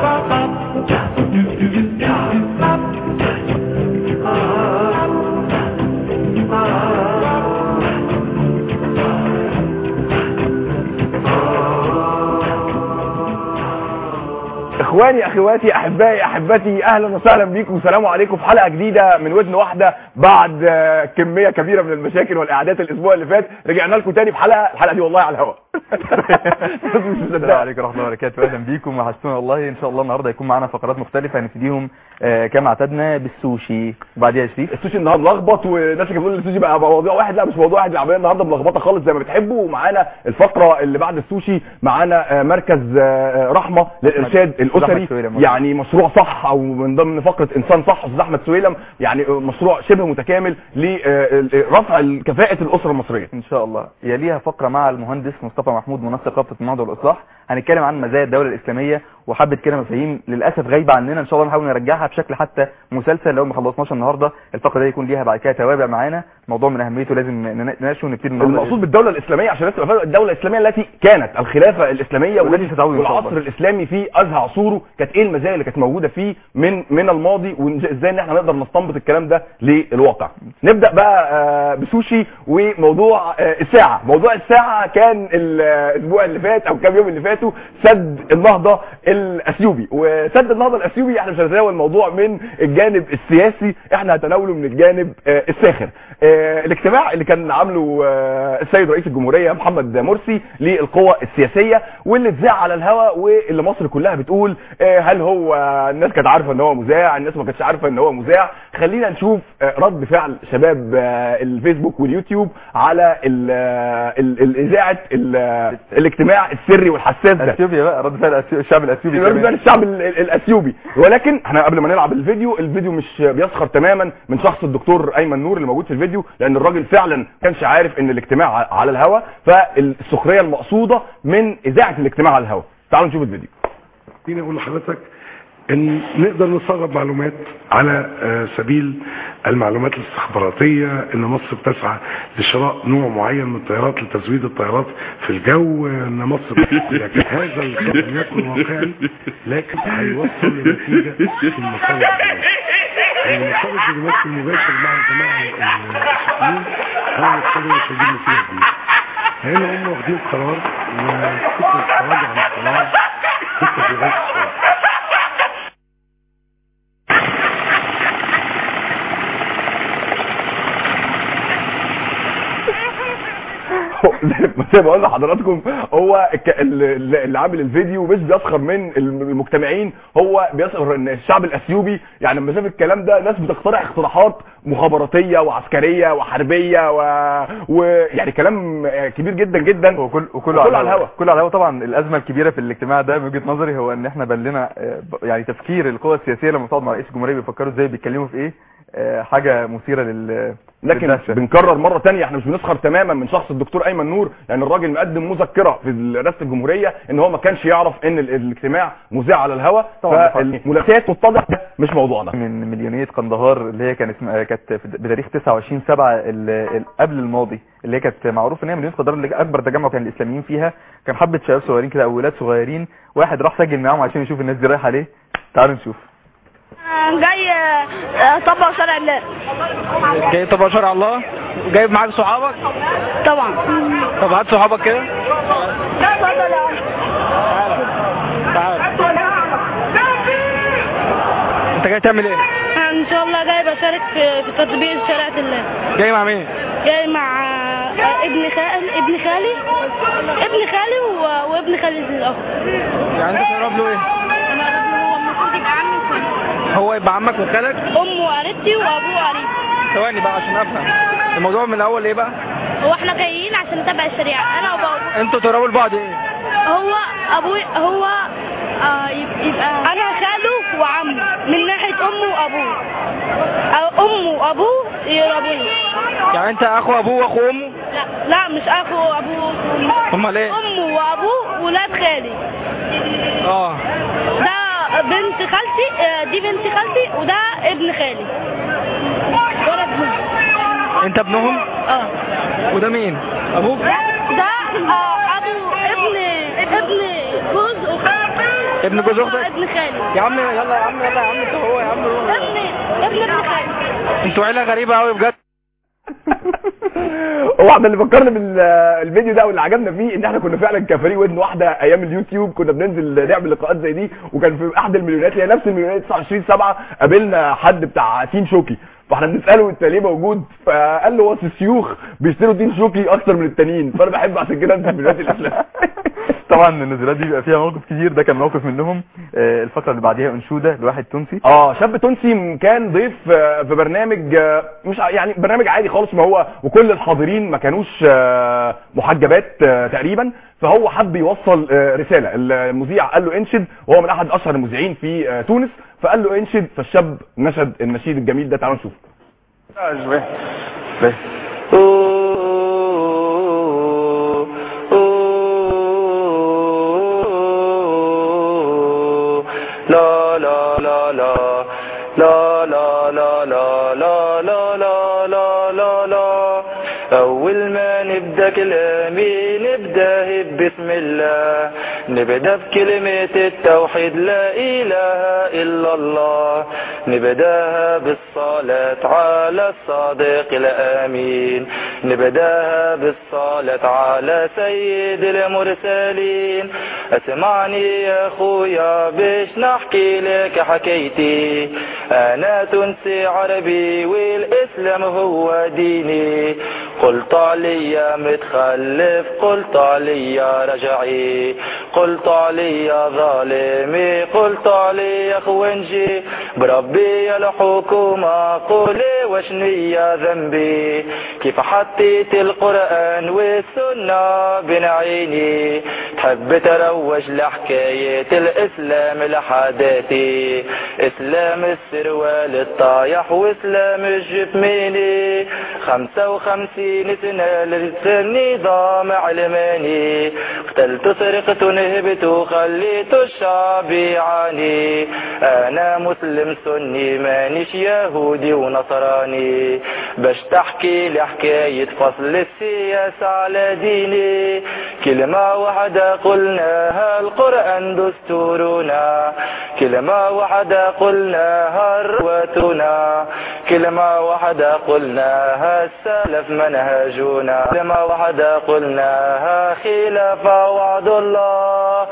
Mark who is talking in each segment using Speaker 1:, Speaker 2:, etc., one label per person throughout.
Speaker 1: اخواني اخواتي احبائي احبتي اهلا وسهلا بيكم والسلام عليكم في حلقه جديده من ودن واحده بعد آه، كميه كبيره من المشاكل والاعدادات الاسبوع اللي فات رجعنا لكم تاني في حلقه الحلقه دي والله على الهواء
Speaker 2: السلام عليكم ورحمه الله وبركاته اهلا بيكم وحشتونا والله ان شاء الله النهارده هيكون معانا فقرات مختلفه هنبتديهم آه، كما اعتدنا بالسوشي وبعديها يا شريف
Speaker 1: السوشي النهارده ملخبط والناس اللي بتقول السوشي بقى موضوع واحد لا مش موضوع واحد العمليه النهارده ملخبطه خالص زي ما بتحبوا ومعانا الفقره اللي بعد السوشي معانا آه، مركز آه، رحمه للارشاد الاسري
Speaker 2: أحمد سويلم.
Speaker 1: يعني مشروع صح او من ضمن فقره انسان صح استاذ احمد سويلم يعني آه، مشروع شبه متكامل لرفع كفاءه الاسره المصريه
Speaker 2: ان شاء الله يليها فقره مع المهندس مصطفى محمود منسق رابطه النهضه والاصلاح هنتكلم عن مزايا الدوله الاسلاميه وحبه كده مفاهيم للاسف غايبه عننا ان شاء الله نحاول نرجعها بشكل حتى مسلسل لو ما خلصناش النهارده الفقره دي يكون ليها بعد كده توابع معانا موضوع من اهميته لازم نن- نناقشه ونبتدي النهارده
Speaker 1: المقصود بالدولة الإسلامية عشان الناس تبقى فاهمة الدولة الإسلامية التي كانت الخلافة الإسلامية
Speaker 2: والتي ستعود إن شاء الله.
Speaker 1: والعصر الإسلامي في أزهى عصوره كانت إيه المزايا اللي كانت موجودة فيه من من الماضي وإزاي إن إحنا نقدر نستنبط الكلام ده للواقع نبدأ بقى آه، بسوشي وموضوع آه، الساعة موضوع الساعة كان الأسبوع اللي فات أو كام يوم اللي فاتوا سد النهضة الأثيوبي وسد النهضة الأثيوبي إحنا مش هنتناول الموضوع من الجانب السياسي إحنا هنتناوله من الجانب آه، الساخر آه، الاجتماع اللي كان عامله آه، السيد رئيس الجمهورية محمد مرسي للقوى السياسية واللي اتذاع على الهواء واللي مصر كلها بتقول آه، هل هو الناس كانت عارفة ان هو مذاع الناس ما كانتش عارفة ان هو مذاع خلينا نشوف آه، رد فعل شباب آه، الفيسبوك واليوتيوب على ال- آه، ال- ال- اذاعة ال- آه، الاجتماع السري والحساس ده
Speaker 2: اثيوبيا بقى رد فعل الأثيو- الشعب الاثيوبي
Speaker 1: بالنسبه
Speaker 2: كمان.
Speaker 1: للشعب ال- ال- الاثيوبي ولكن احنا قبل ما نلعب الفيديو الفيديو مش بيسخر تماما من شخص الدكتور ايمن نور اللي موجود في الفيديو لان الراجل فعلا ما كانش عارف ان الاجتماع ع- على الهوا فالسخريه المقصوده من اذاعه الاجتماع على الهوا تعالوا نشوف الفيديو
Speaker 3: خليني اقول لحضرتك ان نقدر نستغرب معلومات على آه، سبيل المعلومات الاستخباراتيه ان مصر بتسعى لشراء نوع معين من الطيارات لتزويد الطيارات في الجو ان مصر لكن هذا الخبر لم يكن واقعا لكن هيوصل لنتيجه في المسار الدبلوماسي المسار الدبلوماسي المباشر مع الجماعه السوريين هو المسار اللي مش هيجيب نتيجه كبيره لان هم واخدين قرار وفكره التراجع عن القرار فكره في غايه الصعوبة.
Speaker 1: هو زي ما- زي ما بقول لحضراتكم هو الك- ال- اللي عامل الفيديو مش بيسخر من المجتمعين هو بيسخر ان الشعب الاثيوبي يعني لما شاف الكلام ده ناس بتقترح اقتراحات مخابراتيه وعسكريه وحربيه و- ويعني كلام كبير جدا جدا
Speaker 2: وكل
Speaker 1: وكله على الهوا
Speaker 2: كله على الهوا طبعا الازمه الكبيره في الاجتماع ده من وجهه نظري هو ان احنا بان لنا آه، ب- يعني تفكير القوى السياسيه لما بتقعد مع رئيس الجمهوريه بيفكروا ازاي بيتكلموا في ايه آه، حاجه مثيره لل
Speaker 1: لكن
Speaker 2: للدهشة.
Speaker 1: بنكرر مره تانية احنا مش بنسخر تماما من شخص الدكتور ايمن نور لان الراجل مقدم مذكره في رئاسه الجمهوريه ان هو ما كانش يعرف ان ال- الاجتماع مذاع على الهواء
Speaker 2: طبعاً.
Speaker 1: فالملابسات تتضح ده مش موضوعنا
Speaker 2: من مليونيه قندهار اللي هي كان اسمها كانت في- بتاريخ 29 7 قبل الماضي اللي هي كانت معروف ان هي مليونيه قندهار اللي اكبر تجمع كان الاسلاميين فيها كان حبه شباب صغيرين كده او ولاد صغيرين واحد راح سجل معاهم عشان يشوف الناس دي رايحه ليه تعالوا نشوف
Speaker 4: جاي آه، اطبق شرع الله
Speaker 5: جاي طب شرع الله جايب معاك صحابك
Speaker 4: طبعا
Speaker 5: طب هات صحابك كده
Speaker 4: اتفضل يا
Speaker 5: تعال انت جاي تعمل ايه
Speaker 4: عم. ان شاء الله جاي بشارك في في تطبيق شريعة الله
Speaker 5: جاي مع مين
Speaker 4: جاي مع آه، ابن خال ابن خالي ابن خالي و- وابن خالي الاخر
Speaker 5: يعني انت تقرب له ايه
Speaker 4: انا هو المفروض يبقى عمي وخالي.
Speaker 5: هو يبقى عمك وخالك
Speaker 4: امه قريبتي وابوه قريبي
Speaker 5: ثواني بقى عشان افهم الموضوع من الاول ايه بقى
Speaker 4: هو احنا جايين عشان نتبع الشريعة انا وابوه
Speaker 5: انتوا تقربوا لبعض ايه
Speaker 4: هو ابوي هو آه يب- يبقى انا خاله وعمه من ناحيه امه وابوه أو امه وابوه يقربوني
Speaker 5: يعني انت اخو ابوه واخو امه
Speaker 4: لا لا مش اخو وابوه وأمه.
Speaker 5: امال ايه
Speaker 4: امه وابوه ولاد خالي
Speaker 5: اه
Speaker 4: ده بنت خالتي آه، دي بنت خالتي وده ابن خالي وانا ابنه
Speaker 5: انت ابنهم
Speaker 4: اه
Speaker 5: وده مين ابوك
Speaker 4: ده آه، ابو ابن ابن جوز اختي
Speaker 5: ابن جوز
Speaker 4: هو
Speaker 5: اختك
Speaker 4: ابن خالي
Speaker 5: يا عم يلا يا عم يلا يا عم انت هو يا عم
Speaker 4: ابن ابن ابن خالي
Speaker 5: انتوا عيله غريبه قوي بجد
Speaker 1: هو احنا اللي فكرنا بالفيديو ده واللي عجبنا فيه ان احنا كنا فعلا كفريق ودن واحده ايام اليوتيوب كنا بننزل نعمل لقاءات زي دي وكان في احد المليونات اللي هي نفس المليونات 29 7 قابلنا حد بتاع تين شوكي فاحنا بنساله انت ليه موجود فقال له وصل الشيوخ بيشتروا تين شوكي اكتر من التانيين فانا بحب عشان كده انزل مليونات الافلام
Speaker 2: طبعا النزولات دي بيبقى فيها مواقف كتير ده كان موقف منهم آه، الفقره اللي بعديها انشوده لواحد تونسي
Speaker 1: اه شاب تونسي كان ضيف آه، في برنامج آه، مش ع- يعني برنامج عادي خالص ما هو وكل الحاضرين ما كانوش آه، محجبات آه، تقريبا فهو حب يوصل آه، رساله المذيع قال له انشد وهو من احد اشهر المذيعين في آه، تونس فقال له انشد فالشاب نشد النشيد الجميل ده تعالوا نشوف
Speaker 6: لا لا لا لا لا لا لا لا لا لا لا لا لا لا أول ما نبدأ كلامي نبدأ بسم الله نبدأ بكلمة التوحيد لا إله إلا الله نبدأها بالصلاة على الصادق الأمين نبدأها بالصلاة على سيد المرسلين اسمعني يا أخويا باش نحكي لك حكايتي أنا تونسي عربي والإسلام هو ديني قلت علي متخلف قلت علي رجعي قلت علي ظالمي قلت علي خونجي بربي الحكومة قولي وشني ذنبي كيف حطيت القرآن والسنة بين عيني تحب تروج لحكاية الإسلام لحداتي إسلام السروال الطايح وإسلام الجثميني خمسة وخمسين سنة للنظام علماني قتلت سرقت نهبت وخليت الشعب يعاني أنا مسلم سني مانيش يهودي ونصراني باش تحكي لي حكاية فصل السياسة على ديني كلمة واحدة قلناها القرآن دستورنا كلمة واحدة قلناها رواتنا كلمة واحدة قلناها السلف منهجنا كلمة واحدة قلناها خلافة وعد الله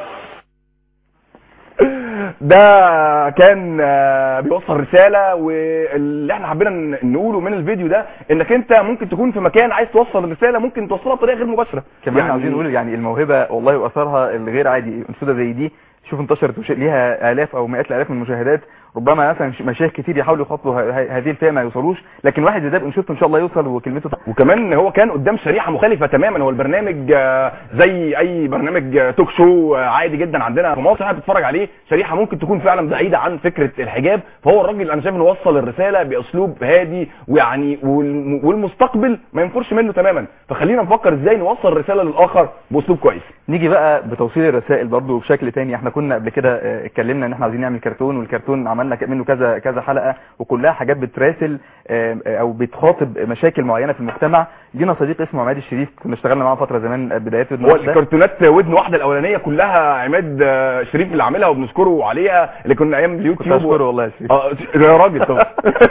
Speaker 1: ده كان آه، بيوصل رساله واللي احنا حبينا ن- نقوله من الفيديو ده انك انت ممكن تكون في مكان عايز توصل رساله ممكن توصلها بطريقه غير مباشره
Speaker 2: كمان يعني عاوزين نقول يعني الموهبه والله واثرها الغير عادي انشوده زي دي شوف انتشرت وش... ليها الاف او مئات الالاف من المشاهدات ربما مثلا ش- مشايخ كتير يحاولوا يخاطبوا ه- ه- هذه الفئه ما يوصلوش لكن واحد زي ده بانشوته ان شاء الله يوصل وكلمته
Speaker 1: وكمان هو كان قدام شريحه مختلفه تماما هو البرنامج آه، زي اي برنامج آه، توك شو آه، عادي جدا عندنا في مصر احنا بتتفرج عليه شريحه ممكن تكون فعلا بعيده عن فكره الحجاب فهو الراجل انا شايف انه وصل الرساله باسلوب هادي ويعني والم- والمستقبل ما ينفرش منه تماما فخلينا نفكر ازاي نوصل الرساله للاخر باسلوب كويس
Speaker 2: نيجي بقى بتوصيل الرسائل برضو بشكل تاني احنا كنا قبل كده اه، اتكلمنا ان احنا عايزين نعمل كرتون والكرتون عملنا ك- منه كذا كذا حلقه وكلها حاجات بتراسل اه، او بتخاطب مشاكل معينه في المجتمع لينا صديق اسمه عماد الشريف كنا اشتغلنا معاه فتره زمان بدايات ودن
Speaker 1: هو
Speaker 2: واحدة.
Speaker 1: الكرتونات ودن واحده الاولانيه كلها عماد آه، شريف اللي عاملها وبنشكره عليها اللي كنا ايام
Speaker 2: كنت
Speaker 1: اليوتيوب
Speaker 2: اشكره والله يا شريف
Speaker 1: اه يا راجل طبعا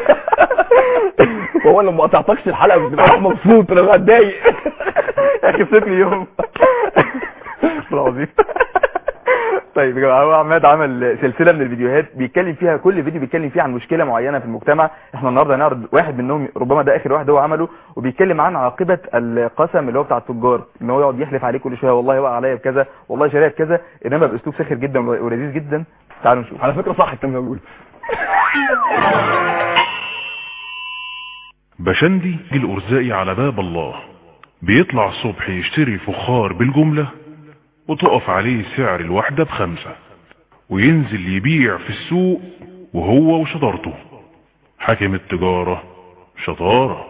Speaker 1: هو لما ما قطعتكش الحلقه بتبقى مبسوط انا بتضايق
Speaker 2: يا اخي سيبني يوم والله العظيم طيب يا جماعه هو عماد عمل سلسله من الفيديوهات بيتكلم فيها كل فيديو بيتكلم فيه عن مشكله معينه في المجتمع احنا النهارده هنعرض واحد منهم ربما ده اخر واحد هو عمله وبيتكلم عن عاقبه القسم اللي هو بتاع التجار ان هو يقعد يحلف عليه كل شويه والله وقع عليا بكذا والله شاريها بكذا انما باسلوب ساخر جدا ولذيذ جدا تعالوا نشوف
Speaker 1: على فكره صح الكلام اللي بقوله
Speaker 7: بشندي الأرزاقي على باب الله بيطلع الصبح يشتري فخار بالجملة وتقف عليه سعر الواحدة بخمسة وينزل يبيع في السوق وهو وشطارته حاكم التجارة شطارة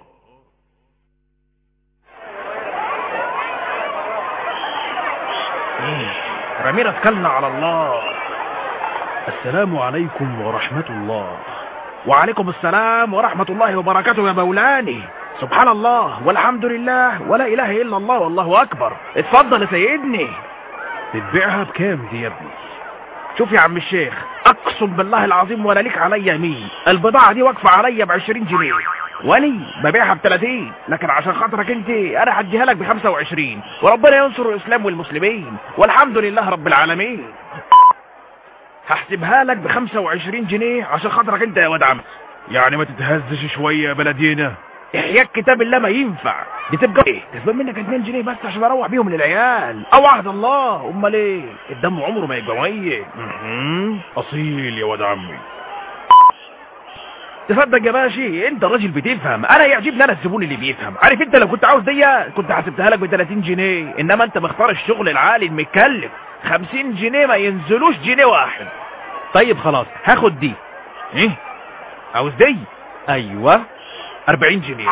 Speaker 8: رمينا اتكلنا على الله السلام عليكم ورحمة الله وعليكم السلام ورحمة الله وبركاته يا مولاني سبحان الله والحمد لله ولا إله إلا الله والله أكبر اتفضل يا سيدني تتبيعها بكام دي يا ابني شوف يا عم الشيخ اقسم بالله العظيم ولا ليك عليا يمين البضاعة دي واقفة عليا ب 20 جنيه ولي ببيعها ب 30 لكن عشان خاطرك انت انا هديها لك ب 25 وربنا ينصر الاسلام والمسلمين والحمد لله رب العالمين هحسبها لك ب 25 جنيه عشان خاطرك انت يا واد عم
Speaker 7: يعني ما تتهزش شوية يا بلدينا
Speaker 8: احياء كتاب الله ما ينفع دي تبقى ايه كسبان منك 2 جنيه بس عشان اروح بيهم للعيال او عهد الله امال ايه الدم عمره ما يبقى ميت
Speaker 7: مهم. اصيل يا واد عمي
Speaker 8: تصدق يا باشا انت راجل بتفهم انا يعجبني انا الزبون اللي بيفهم عارف انت لو كنت عاوز دي كنت حسبتها لك ب 30 جنيه انما انت مختار الشغل العالي المكلف 50 جنيه ما ينزلوش جنيه واحد طيب خلاص هاخد دي ايه عاوز دي ايوه 40 جنيه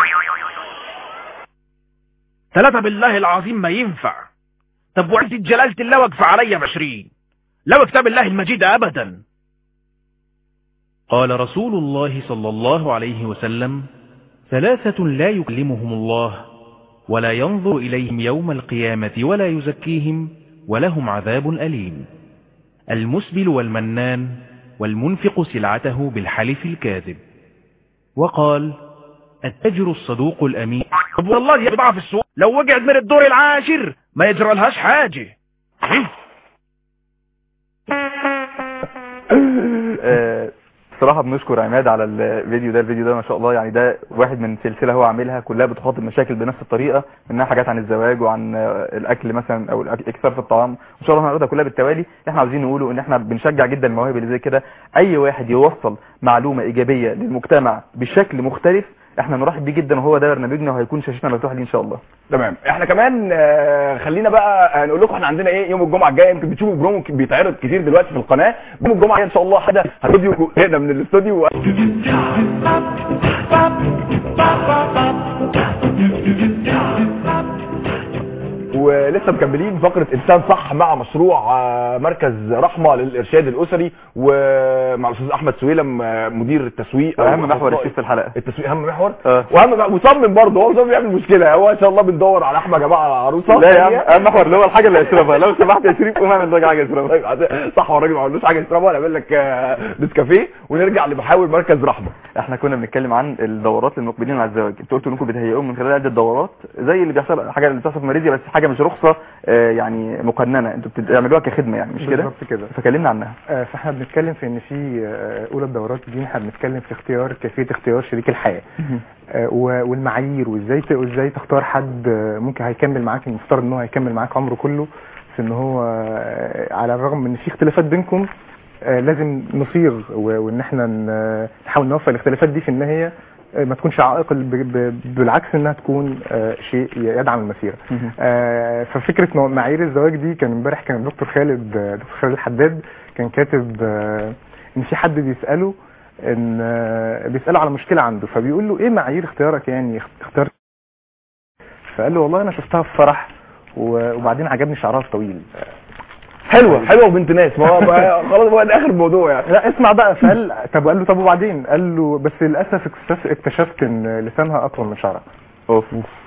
Speaker 8: ثلاثة بالله العظيم ما ينفع طب وعدة جلالة الله واقفة عليا ب 20 لو كتاب الله المجيد ابدا
Speaker 9: قال رسول الله صلى الله عليه وسلم ثلاثة لا يكلمهم الله ولا ينظر إليهم يوم القيامة ولا يزكيهم ولهم عذاب أليم المسبل والمنان والمنفق سلعته بالحلف الكاذب وقال التجر الصدوق الأمين
Speaker 8: طب والله يا بضاعة في السوق لو وقعت من الدور العاشر ما يجرى لهاش حاجة
Speaker 2: آه، بصراحة بنشكر عماد على الفيديو ده الفيديو ده ما شاء الله يعني ده واحد من سلسلة هو عاملها كلها بتخاطب مشاكل بنفس الطريقة منها حاجات عن الزواج وعن آه، الأكل مثلا أو الأك- إكثار في الطعام إن شاء الله هناخدها كلها بالتوالي احنا عاوزين نقوله إن احنا بنشجع جدا المواهب اللي زي كده أي واحد يوصل معلومة إيجابية للمجتمع بشكل مختلف احنا نرحب بيه جدا وهو ده برنامجنا وهيكون شاشتنا مفتوحة دي إن شاء الله
Speaker 1: تمام احنا كمان آه، خلينا بقى آه، نقول لكم احنا عندنا ايه يوم الجمعه الجايه يمكن بتشوفوا برومو بيتعرض كتير دلوقتي في القناه يوم الجمعه الجايه ان شاء الله حدا هنوديو هنا من الاستوديو ولسه مكملين فقره انسان صح مع مشروع آه، مركز رحمه للارشاد الاسري ومع الاستاذ احمد سويلم آه، مدير التسويق أو
Speaker 2: أهم محور
Speaker 1: أخصائي
Speaker 2: الشيف في الحلقة
Speaker 1: التسويق اهم محور
Speaker 2: آه.
Speaker 1: واهم مصمم برضه هو مصمم يعمل مشكله هو ان شاء الله بندور على احمد يا جماعه عروسه
Speaker 2: لا يا عم أهم محور اللي هو الحاجة اللي هيشربها لو سمحت يا شريف قوم اعمل لك حاجة يشربها
Speaker 1: طيب عاد- صح هو الراجل ما عملوش حاجه يشربها ولا يعمل لك آه، نسكافيه ونرجع لمحاور مركز رحمه
Speaker 2: احنا كنا بنتكلم عن الدورات للمقبلين على الزواج انتوا قلتوا انكم بتهيئوهم من خلال عده دورات زي اللي بيحصل حاجه اللي بتحصل في ماليزيا بس حاجه مش رخصه آه، يعني مقننه انتوا بتعملوها كخدمه يعني مش كده
Speaker 10: بالظبط كده
Speaker 2: فكلمنا عنها
Speaker 10: آه، فاحنا بنتكلم في ان في آه، اولى الدورات دي احنا بنتكلم في اختيار كيفيه اختيار شريك الحياه آه، و- والمعايير وازاي ت- وازاي تختار حد آه، ممكن هيكمل معاك المفترض ان هو هيكمل معاك عمره كله في ان هو آه، على الرغم من ان في اختلافات بينكم آه، لازم نصيغ و- وان احنا ن- نحاول نوفق الاختلافات دي في ان هي آه، ما تكونش عائق ب- ب- بالعكس انها تكون آه، شيء يدعم المسيره آه، ففكره مع- معايير الزواج دي كان امبارح كان الدكتور خالد آه، دكتور خالد الحداد كان كاتب آه، ان في حد بيساله ان آه، بيساله على مشكله عنده فبيقول له ايه معايير اختيارك يعني اخت- اخترت فقال له والله انا شفتها في فرح و- وبعدين عجبني شعرها الطويل
Speaker 1: حلوه حلوه وبنت ناس ما هو بقى- خلاص بقى ده اخر الموضوع يعني
Speaker 10: لا اسمع بقى فقال طب قال له طب وبعدين قال له بس للاسف اكتشف- اكتشفت ان لسانها اطول من شعرها
Speaker 2: اوف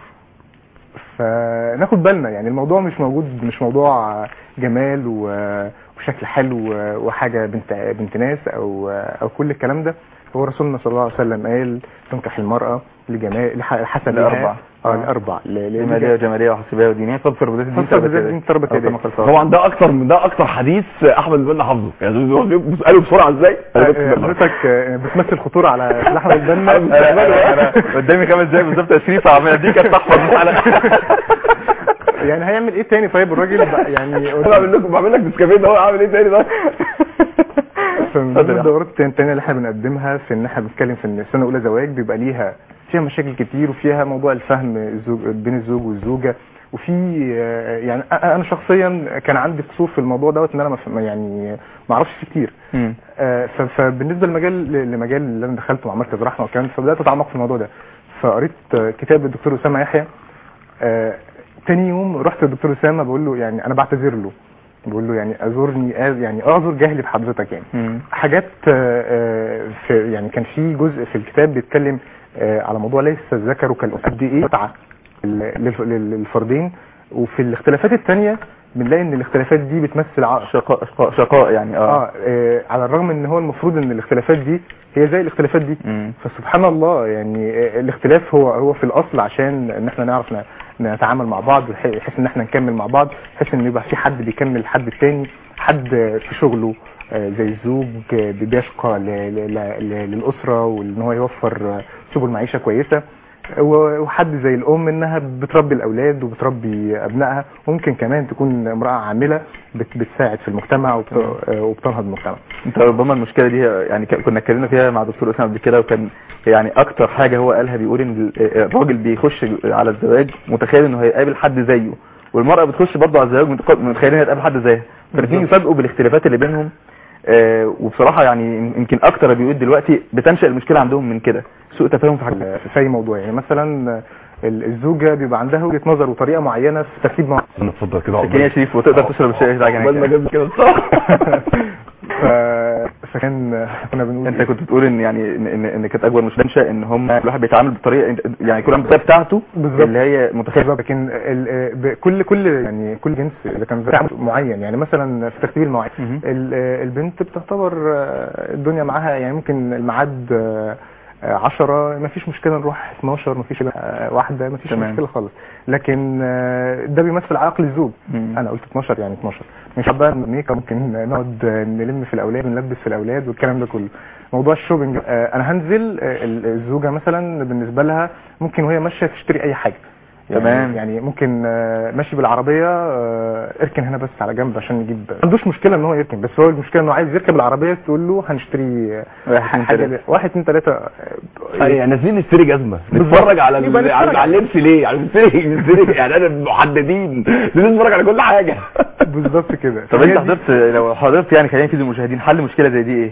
Speaker 10: فناخد بالنا يعني الموضوع مش موجود مش موضوع جمال و- وشكل حلو وحاجه بنت بنت ناس او او كل الكلام ده هو رسولنا صلى الله عليه وسلم قال تنكح المراه لجمال لح- لحسب
Speaker 2: لأربع.
Speaker 10: اه الاربع
Speaker 2: جماليه جماليه وحسبيه ودينيه تبصر بدايه الدين
Speaker 10: تبصر بداية الدين تربت
Speaker 2: أو
Speaker 10: يديه.
Speaker 2: كما قال صلى الله
Speaker 1: طبعا ده اكتر ده اكتر حديث احمد بن حافظه يعني بساله بسرعه ازاي أنا بكتب بالله.
Speaker 10: حضرتك آه، بتمثل خطوره على احمد البنا
Speaker 2: عليه وسلم. أنا- أنا قدامي خمس دقايق بالظبط يا شريف عمال اديك تحفظ الحلقه
Speaker 10: يعني هيعمل ايه تاني طيب الراجل بقى يعني
Speaker 1: انا بعمل لكم بعمل لك نسكافيه ده هو عامل ايه تاني ده
Speaker 10: فمن ضمن الدورات التانية التانية اللي احنا بنقدمها في ان احنا بنتكلم في ان سنة اولى زواج بيبقى ليها فيها مشاكل كتير وفيها موضوع الفهم الزوج بين الزوج والزوجة وفي آه، يعني أ- انا شخصيا كان عندي قصور في الموضوع دوت ان انا ما ف- يعني ما اعرفش فيه كتير
Speaker 2: مم.
Speaker 10: آه، ف- فبالنسبه للمجال لمجال اللي انا دخلته مع مركز رحمه والكلام ده فبدات اتعمق في الموضوع ده فقريت آه، كتاب الدكتور اسامه يحيى آه، تاني يوم رحت للدكتور اسامه بقول له يعني انا بعتذر له بقول له يعني ازورني آز- يعني اعذر جهلي بحضرتك يعني
Speaker 2: مم.
Speaker 10: حاجات آه، آه، في يعني كان في جزء في الكتاب بيتكلم آه، على موضوع ليس الذكر كالأنثى قد ايه متعه لل- لل- للفردين وفي الاختلافات التانية بنلاقي ان الاختلافات دي بتمثل عائق
Speaker 2: شقاء شقاء, شقاء يعني اه,
Speaker 10: اه آه، على الرغم ان هو المفروض ان الاختلافات دي هي زي الاختلافات دي
Speaker 2: مم.
Speaker 10: فسبحان الله يعني آه، الاختلاف هو هو في الاصل عشان ان احنا نعرف ن- نتعامل مع بعض بح- بحيث ان احنا نكمل مع بعض بحيث ان يبقى في حد بيكمل الحد التاني حد آه، في شغله آه، زي الزوج آه، بيشقى ل- ل- ل- ل- للاسره وان هو يوفر آه، سبل معيشه كويسه و- وحد زي الام انها بتربي الاولاد وبتربي ابنائها ممكن كمان تكون امراه عامله بت- بتساعد في المجتمع وبت- آه، وبتنهض المجتمع
Speaker 2: انت ربما المشكله دي يعني ك- كنا اتكلمنا فيها مع دكتور اسامه قبل كده وكان يعني اكتر حاجه هو قالها بيقول ان ال- الراجل بيخش على الزواج متخيل انه هيقابل حد زيه والمراه بتخش برضه على الزواج متق- متخيله انها هتقابل حد زيها فالاثنين يفاجئوا بالاختلافات اللي بينهم آه، وبصراحه يعني يمكن اكتر بيقول دلوقتي بتنشا المشكله عندهم من كده سوء تفاهم في حاجه
Speaker 10: في اي موضوع يعني مثلا آه، ال- الزوجه بيبقى عندها وجهه نظر وطريقه معينه في ترتيب معين
Speaker 1: انا اتفضل كده
Speaker 2: سكين يا شريف وتقدر تشرب الشاي بتاعك
Speaker 1: عقبال ما
Speaker 2: هناك
Speaker 1: جاب كده صح
Speaker 10: ف- فكان كنا بنقول
Speaker 2: انت كنت بتقول ان يعني ان ان, إن كانت اكبر مشكله تنشا ان هم كل واحد بيتعامل بطريقه يعني كل واحد بالطريقه بتاعته
Speaker 10: بالظبط.
Speaker 2: اللي هي متخيله
Speaker 10: بالظبط لكن ال- آه، ب- كل كل يعني كل جنس اذا كان بتاع معين يعني مثلا في ترتيب المواعيد
Speaker 2: مهم.
Speaker 10: ال- آه، البنت بتعتبر آه، الدنيا معاها يعني ممكن الميعاد آه، آه، 10 ما فيش مشكله نروح 12 ما فيش آه، واحده ما فيش
Speaker 2: تمام.
Speaker 10: مشكله خالص لكن آه، ده بيمثل عقل الزوج
Speaker 2: مم.
Speaker 10: انا قلت 12 يعني 12 مش بقى ميكا ممكن نقعد نلم في الاولاد ونلبس في الاولاد والكلام ده كله موضوع الشوبينج آه، انا هنزل آه، ال- الزوجه مثلا بالنسبه لها ممكن وهي ماشيه تشتري اي حاجه يعني
Speaker 2: تمام.
Speaker 10: يعني ممكن آه، ماشي بالعربيه آه، اركن هنا بس على جنب عشان نجيب ما عندوش مشكله ان هو يركن بس هو المشكله انه عايز يركب العربيه تقول له هنشتري آه،
Speaker 2: واحد، اتنين،
Speaker 10: حاجه
Speaker 2: تلاتة.
Speaker 10: واحد اتنين تلاته
Speaker 1: يعني نازلين نشتري جزمه
Speaker 10: بالظبط.
Speaker 1: نتفرج على
Speaker 10: يبقى
Speaker 1: ال-
Speaker 10: نتفرج
Speaker 1: على على اللبس ليه يعني نشتري نشتري يعني انا محددين لازم نتفرج على كل حاجه
Speaker 10: بالظبط كده
Speaker 2: طب
Speaker 10: فهي
Speaker 2: انت
Speaker 10: دي
Speaker 2: حضرت لو حضرت يعني خلينا نفيد المشاهدين حل مشكله زي دي ايه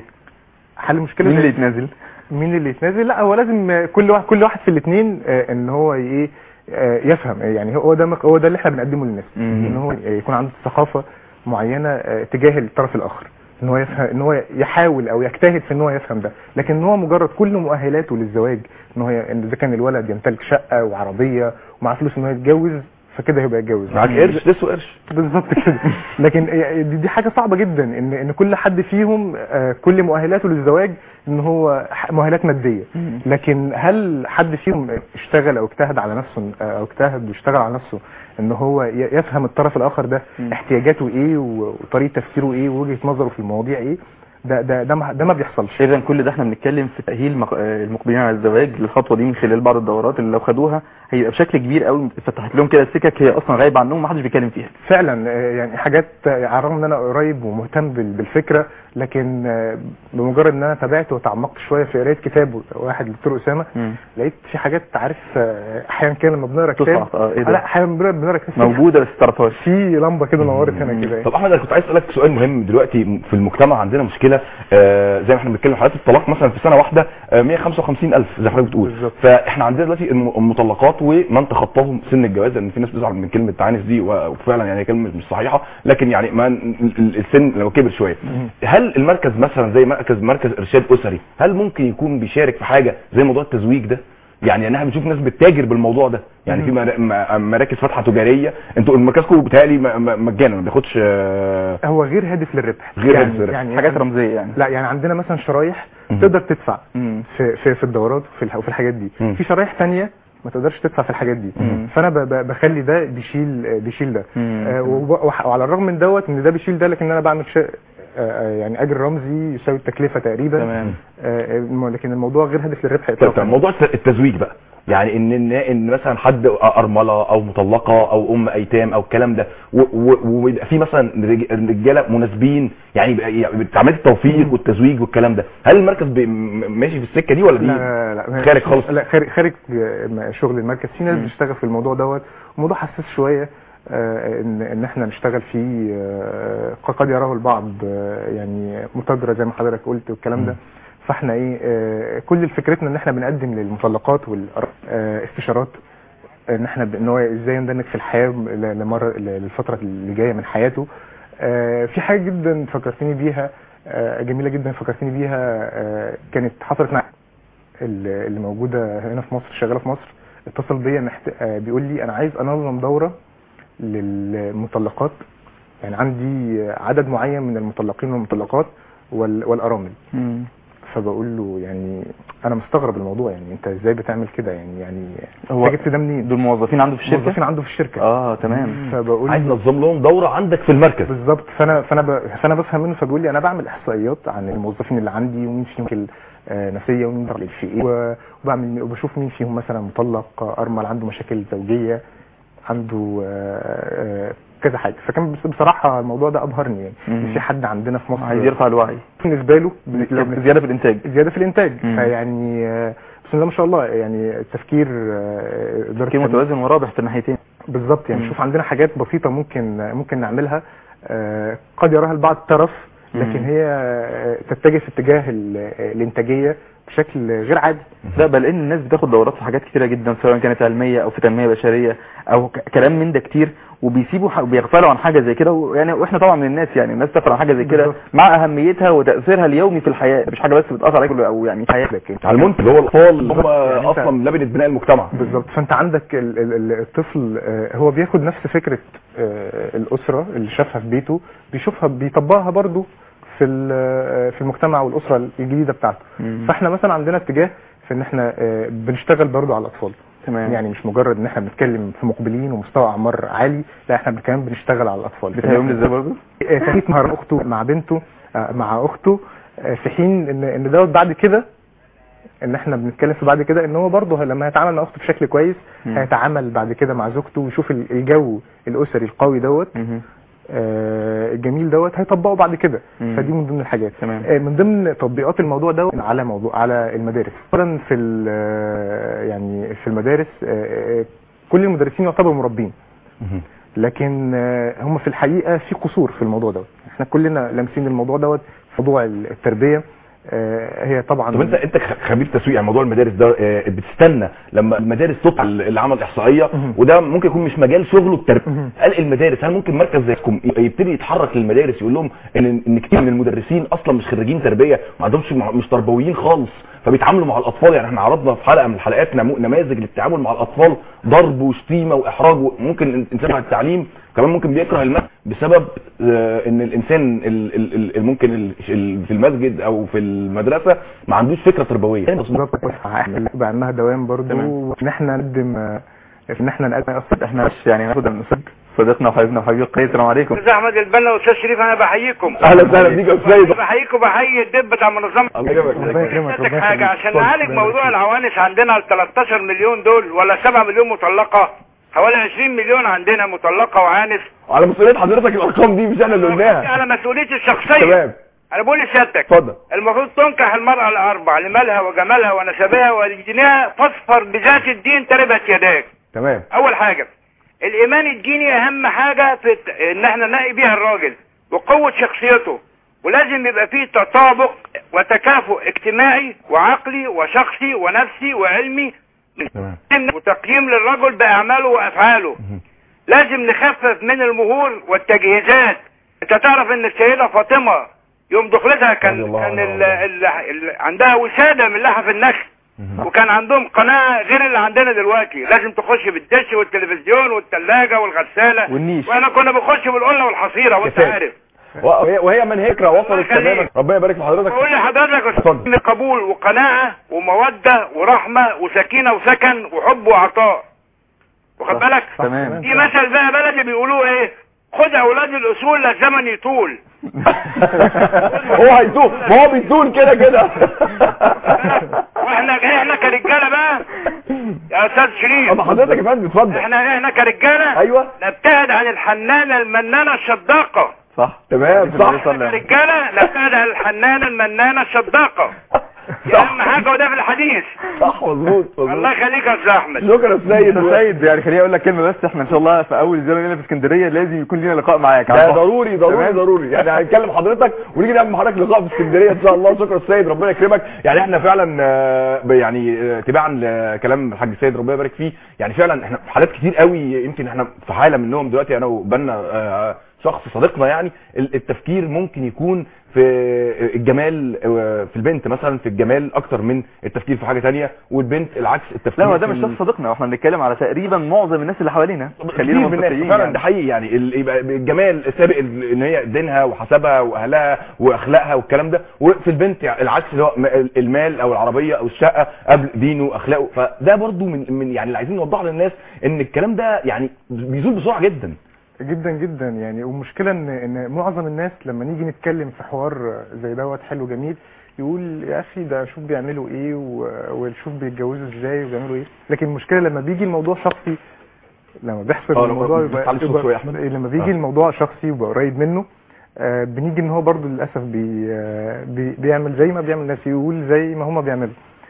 Speaker 10: حل مشكله
Speaker 2: مين
Speaker 10: زي-
Speaker 2: اللي يتنازل
Speaker 10: مين اللي يتنازل لا هو لازم آه، كل واحد كل واحد في الاثنين ان هو ايه آه، يفهم يعني هو ده هو ده اللي احنا بنقدمه للناس
Speaker 2: مم.
Speaker 10: ان هو يكون عنده ثقافه معينه آه، تجاه الطرف الاخر ان هو يفهم ان هو يحاول او يجتهد في ان هو يفهم ده لكن ان هو مجرد كل مؤهلاته للزواج ان هو ي- ان اذا كان الولد يمتلك شقه وعربيه ومعاه فلوس ان هو يتجوز فكده هيبقى يتجوز
Speaker 1: معاك قرش تسوى قرش
Speaker 10: بالظبط كده لكن دي, دي حاجه صعبه جدا ان ان كل حد فيهم آه، كل مؤهلاته للزواج ان هو ح- مؤهلات ماديه لكن هل حد فيهم اشتغل او اجتهد على نفسه آه، او اجتهد واشتغل على نفسه ان هو ي- يفهم الطرف الاخر ده
Speaker 2: مم.
Speaker 10: احتياجاته ايه و- وطريقه تفكيره ايه ووجهه نظره في المواضيع ايه ده ده ده ما, ده ما بيحصلش
Speaker 2: اذا كل ده احنا بنتكلم في تاهيل مق- آه، المقبلين على الزواج للخطوه دي من خلال بعض الدورات اللي لو خدوها هيبقى بشكل كبير قوي فتحت لهم كده السكك هي اصلا غايبه عنهم ما حدش بيتكلم فيها
Speaker 10: فعلا آه، يعني حاجات آه، على الرغم ان انا قريب ومهتم بال- بالفكره لكن آه، بمجرد ان انا تابعت وتعمقت شويه في قرايه كتاب واحد دكتور اسامه لقيت في حاجات عارف آه، احيانا كده لما بنقرا كتاب
Speaker 2: تصعب اه ايه
Speaker 10: لا
Speaker 2: ده
Speaker 10: احيانا بنقرا بنقرا كتاب في-
Speaker 2: موجوده بس تعرفهاش
Speaker 10: في لمبه كده نورت هنا كده
Speaker 1: طب احمد انا كنت عايز اسالك سؤال مهم دلوقتي في المجتمع عندنا مشكله آه زي ما احنا بنتكلم حالات الطلاق مثلا في سنه واحده آه 155 الف زي ما حضرتك بتقول
Speaker 10: بالظبط.
Speaker 1: فاحنا عندنا دلوقتي الم- المطلقات ومن تخطاهم سن الجواز لان في ناس بتزعل من كلمه تعنيف دي و- وفعلا يعني كلمه مش صحيحه لكن يعني ما ال- ال- السن لو كبر شويه هل المركز مثلا زي مركز مركز ارشاد اسري هل ممكن يكون بيشارك في حاجه زي موضوع التزويج ده يعني انا بنشوف ناس بتتاجر بالموضوع ده يعني في مر- م- مراكز فاتحه تجاريه انتوا مركزكم بتهيألي م- م- مجانا ما بياخدش آه،
Speaker 10: هو غير هادف للربح
Speaker 1: غير
Speaker 10: يعني
Speaker 1: هادف للربح.
Speaker 10: يعني
Speaker 2: حاجات رمزيه يعني
Speaker 10: لا يعني عندنا مثلا شرايح
Speaker 1: مم.
Speaker 10: تقدر تدفع
Speaker 2: مم.
Speaker 10: في في, في الدورات وفي الح- وفي الحاجات دي
Speaker 1: مم.
Speaker 10: في شرايح تانية ما تقدرش تدفع في الحاجات دي
Speaker 2: مم.
Speaker 10: فانا ب- ب- بخلي ده بيشيل بيشيل ده
Speaker 2: مم.
Speaker 10: آه، وب- وح- وعلى الرغم من دوت ان ده بيشيل ده لكن انا بعمل شيء آه، آه، يعني اجر رمزي يساوي التكلفه تقريبا
Speaker 2: تمام.
Speaker 10: آه، الم- لكن الموضوع غير هدف للربح
Speaker 1: طب
Speaker 10: اطلاقا
Speaker 1: طب موضوع الت- التزويج بقى يعني ان ان ان مثلا حد ارمله او مطلقه او ام ايتام او الكلام ده و- و- ويبقى في مثلا رج- رجاله مناسبين يعني يبقى- يعني عمليه التوفيق والتزويج والكلام ده هل المركز بي- م- ماشي في السكه دي ولا دي
Speaker 10: لا لا
Speaker 1: خارج خالص
Speaker 10: لا خارج خارج آه، شغل المركز في ناس
Speaker 2: مم.
Speaker 10: بتشتغل في الموضوع دوت الموضوع حساس شويه آه، ان ان احنا نشتغل فيه آه، قد يراه البعض آه، يعني متاجره زي ما حضرتك قلت والكلام ده فاحنا ايه آه، كل فكرتنا ان احنا بنقدم للمطلقات والاستشارات ان احنا ب- ان هو ازاي يندمج في الحياه ل- لمره ل- للفتره اللي جايه من حياته آه، في حاجه جدا فكرتني بيها آه، جميله جدا فكرتني بيها آه، كانت حصلت مع اللي اللي موجوده هنا في مصر شغاله في مصر اتصل بيا محت... آه، بيقول لي انا عايز انظم دوره للمطلقات يعني عندي عدد معين من المطلقين والمطلقات وال- والارامل
Speaker 2: مم.
Speaker 10: فبقول له يعني انا مستغرب الموضوع يعني انت ازاي بتعمل كده يعني يعني
Speaker 2: هو
Speaker 10: انت جبت ده منين
Speaker 2: دول موظفين عنده في الشركه
Speaker 10: موظفين عنده في الشركه
Speaker 2: اه تمام
Speaker 10: فبقول
Speaker 1: عايز
Speaker 10: له
Speaker 1: نظم لهم دوره عندك في المركز
Speaker 10: بالظبط فانا فانا ب... فانا بفهم منه فبيقول لي انا بعمل احصائيات عن الموظفين اللي عندي ومين فيهم مشاكل آه، نفسيه ومين مشاكل في ايه و- وبعمل وبشوف مين فيهم مثلا مطلق آه، ارمل عنده مشاكل زوجيه عنده آه، آه، كذا حاجه فكان بس- بصراحه الموضوع ده ابهرني يعني
Speaker 2: مم.
Speaker 10: إن في حد عندنا في مصر
Speaker 2: عايز يرفع الوعي
Speaker 10: بالنسبه له بن- لو بن-
Speaker 2: زياده في الانتاج
Speaker 10: زياده في الانتاج
Speaker 2: مم.
Speaker 10: فيعني آه، بسم الله ما شاء الله يعني التفكير آه، اداره
Speaker 2: تفكير متوازن ورابح في الناحيتين
Speaker 10: بالظبط يعني
Speaker 2: مم.
Speaker 10: شوف عندنا حاجات بسيطه ممكن ممكن نعملها آه، قد يراها البعض ترف لكن
Speaker 2: مم.
Speaker 10: هي آه، تتجه في اتجاه ال- الانتاجيه بشكل غير عادي
Speaker 2: لا بل ان الناس بتاخد دورات في حاجات كتيره جدا سواء كانت علميه او في تنميه بشريه او ك- كلام من ده كتير وبيسيبوا ح- بيغفلوا عن حاجه زي كده ويعني واحنا طبعا من الناس يعني الناس تغفل عن حاجه زي كده
Speaker 10: بالظبط.
Speaker 2: مع اهميتها وتاثيرها اليومي في الحياه مش حاجه بس بتاثر عليك او يعني حياه
Speaker 10: لكن
Speaker 1: على المنتج هو الاطفال اللي هم
Speaker 10: يعني أنت-
Speaker 1: اصلا لبنه بناء المجتمع
Speaker 10: بالظبط فانت عندك ال- ال- ال- الطفل آه، هو بياخد نفس فكره آه، الاسره اللي شافها في بيته بيشوفها بيطبقها برضو في ال- آه، في المجتمع والاسره الجديده بتاعته
Speaker 2: مم.
Speaker 10: فاحنا مثلا عندنا اتجاه في ان احنا آه، بنشتغل برضو على الاطفال
Speaker 2: تمام
Speaker 10: يعني مش مجرد ان احنا بنتكلم في مقبلين ومستوى اعمار عالي لا احنا كمان بنشتغل على الاطفال
Speaker 2: بتهيئهم ازاي برضه
Speaker 10: آه، تنمية مهارات اخته مع بنته آه، مع اخته آه، في حين ان ان دوت بعد كده ان احنا بنتكلم في بعد كده ان هو برضه لما هيتعامل مع اخته بشكل كويس
Speaker 2: مم.
Speaker 10: هيتعامل بعد كده مع زوجته ويشوف ال- الجو الاسري القوي دوت
Speaker 2: مهم.
Speaker 10: آه، الجميل دوت هيطبقه بعد كده
Speaker 2: مم.
Speaker 10: فدي من ضمن الحاجات
Speaker 2: تمام.
Speaker 10: آه، من ضمن تطبيقات الموضوع دوت على موضوع على المدارس اولا في ال- آه، يعني في المدارس آه، آه، كل المدرسين يعتبروا مربين
Speaker 1: مهم.
Speaker 10: لكن آه، هم في الحقيقه في قصور في الموضوع دوت احنا كلنا لامسين الموضوع دوت في موضوع التربيه آه، هي طبعا
Speaker 1: طب انت انت خ- خبير تسويق يعني موضوع المدارس ده آه، بتستنى لما المدارس تطلع اللي عمل احصائيه
Speaker 10: مهم.
Speaker 1: وده ممكن يكون مش مجال شغله التربيه
Speaker 10: مهم.
Speaker 1: قال المدارس هل ممكن مركز زيكم يبتدي يتحرك للمدارس يقول لهم ان ان كتير من المدرسين اصلا مش خريجين تربيه ما عندهمش مش تربويين خالص فبيتعاملوا مع الاطفال يعني احنا عرضنا في حلقه من الحلقات نمو- نماذج للتعامل مع الاطفال ضرب وشتيمه واحراج ممكن الانسان على التعليم كمان ممكن بيكره المسجد بسبب آه، ان الانسان ال- ال- ال- ال- ممكن ال- ال- في المسجد او في المدرسه ما عندوش فكره تربويه
Speaker 10: بالظبط بقى عندها دوام برضو
Speaker 2: تمام.
Speaker 10: ان احنا نقدم آه، ان احنا نقدم اصلا
Speaker 2: احنا مش يعني هناخد من أستاذ صديقنا وحبيبنا وحبيب القيس السلام عليكم
Speaker 11: استاذ احمد البنا واستاذ شريف انا بحييكم
Speaker 1: اهلا وسهلا بيك يا استاذ
Speaker 11: بحييكم بحيي الدب بتاع منظمه
Speaker 1: الله يكرمك.
Speaker 10: ربنا يكرمك
Speaker 11: حضرتك
Speaker 10: ربنا
Speaker 11: حاجه
Speaker 10: يخليك.
Speaker 11: عشان
Speaker 10: اتفضل.
Speaker 11: نعالج موضوع العوانس عندنا ال 13 مليون دول ولا 7 مليون مطلقه حوالي 20 مليون عندنا مطلقه وعانس
Speaker 1: على مسؤوليه حضرتك الارقام دي مش احنا اللي قلناها
Speaker 11: على مسؤوليتي الشخصيه
Speaker 1: تمام
Speaker 11: انا بقول لسيادتك
Speaker 1: اتفضل
Speaker 11: المفروض تنكح المرأة الأربع لمالها وجمالها ونسبها ودينها فاصفر بذات الدين تربت يداك
Speaker 1: تمام
Speaker 11: أول حاجة الإيمان الديني أهم حاجة في الت- إن احنا نلاقي بيها الراجل وقوة شخصيته ولازم يبقى فيه تطابق وتكافؤ اجتماعي وعقلي وشخصي ونفسي وعلمي
Speaker 1: تمام
Speaker 11: وتقييم للرجل بأعماله وأفعاله لازم نخفف من المهور والتجهيزات انت تعرف ان السيدة فاطمة يوم دخلتها
Speaker 1: رضي
Speaker 11: كان
Speaker 1: الله
Speaker 11: كان
Speaker 1: عنها
Speaker 11: ال ال ال عندها وسادة من لحف النخل وكان عندهم قناة غير اللي عندنا دلوقتي لازم تخش بالدش والتلفزيون والثلاجة والغسالة
Speaker 2: والنيش.
Speaker 11: واحنا كنا بنخش بالقلة والحصيرة وانت
Speaker 1: كفاية.
Speaker 11: عارف
Speaker 1: وهي وهي من هكره وصلت
Speaker 11: الله يخليك.
Speaker 1: تماما ربنا يبارك في حضرتك
Speaker 11: بقول لحضرتك
Speaker 1: اتفضل.
Speaker 11: ان قبول وقناعة ومودة ورحمة وسكينة وسكن وحب وعطاء واخد بالك
Speaker 2: تمام
Speaker 11: في مثل بقى بلدي بيقولوه ايه خد اولاد الاصول لا الزمن يطول
Speaker 1: هو هيزول ما هو بيزول كده كده
Speaker 11: واحنا احنا كرجاله بقى يا استاذ شريف
Speaker 1: اما حضرتك يا فندم اتفضل
Speaker 11: احنا احنا كرجاله
Speaker 1: ايوه
Speaker 11: نبتعد عن الحنانه المنانه الشداقه
Speaker 2: صح
Speaker 1: تمام صح
Speaker 11: كرجاله نبتعد عن الحنانه المنانه الشداقه دي اهم حاجه وده في الحديث
Speaker 1: صح مظبوط
Speaker 11: الله
Speaker 1: مظبوط
Speaker 11: يخليك يا استاذ احمد
Speaker 1: شكرا يا سيد
Speaker 2: يا سيد يعني خليني اقول لك كلمه بس احنا ان شاء الله في اول زياره لنا في اسكندريه لازم يكون لنا لقاء معاك
Speaker 1: ده ضروري ضروري ضروري يعني هنكلم حضرتك ونيجي نعمل حضرتك لقاء في اسكندريه ان شاء الله شكرا السيد ربنا يكرمك يعني احنا فعلا آه، ب- يعني آه، تباعا لكلام الحاج السيد ربنا يبارك فيه يعني فعلا احنا في حالات كتير قوي يمكن احنا في حاله منهم دلوقتي انا وبنا آه، شخص صديقنا يعني ال- التفكير ممكن يكون في الجمال آه، في البنت مثلا في الجمال اكتر من التفكير في حاجه تانية والبنت العكس التفكير
Speaker 2: لا هو ده
Speaker 1: في
Speaker 2: مش
Speaker 1: ال-
Speaker 2: شخص صديقنا واحنا بنتكلم على تقريبا معظم الناس اللي حوالينا
Speaker 1: كتير
Speaker 2: خلينا
Speaker 1: من الناس
Speaker 2: منطقيين
Speaker 1: فعلا
Speaker 2: يعني.
Speaker 1: ده حقيقي يعني ال- يبقى الجمال سابق ال- ان هي دينها وحسبها واهلها واخلاقها والكلام ده وفي البنت يعني العكس اللي هو م- المال او العربيه او الشقه قبل دينه واخلاقه فده برضو من من يعني اللي عايزين نوضحه للناس ان الكلام ده يعني بيزول بسرعه جدا
Speaker 10: جدا جدا يعني والمشكله ان ان معظم الناس لما نيجي نتكلم في حوار زي دوت حلو جميل يقول يا اخي ده شوف بيعملوا ايه و- وشوف بيتجوزوا ازاي وبيعملوا ايه لكن المشكله لما بيجي الموضوع شخصي لما بيحصل
Speaker 1: اه،
Speaker 10: الموضوع
Speaker 1: لما- بس على الصوت شوية يا أحمد.
Speaker 10: لما بيجي
Speaker 1: اه.
Speaker 10: الموضوع شخصي ويبقى قريب منه آه، بنيجي ان هو برضه للاسف بي آه، بي بيعمل زي ما بيعمل الناس يقول زي ما هما بيعملوا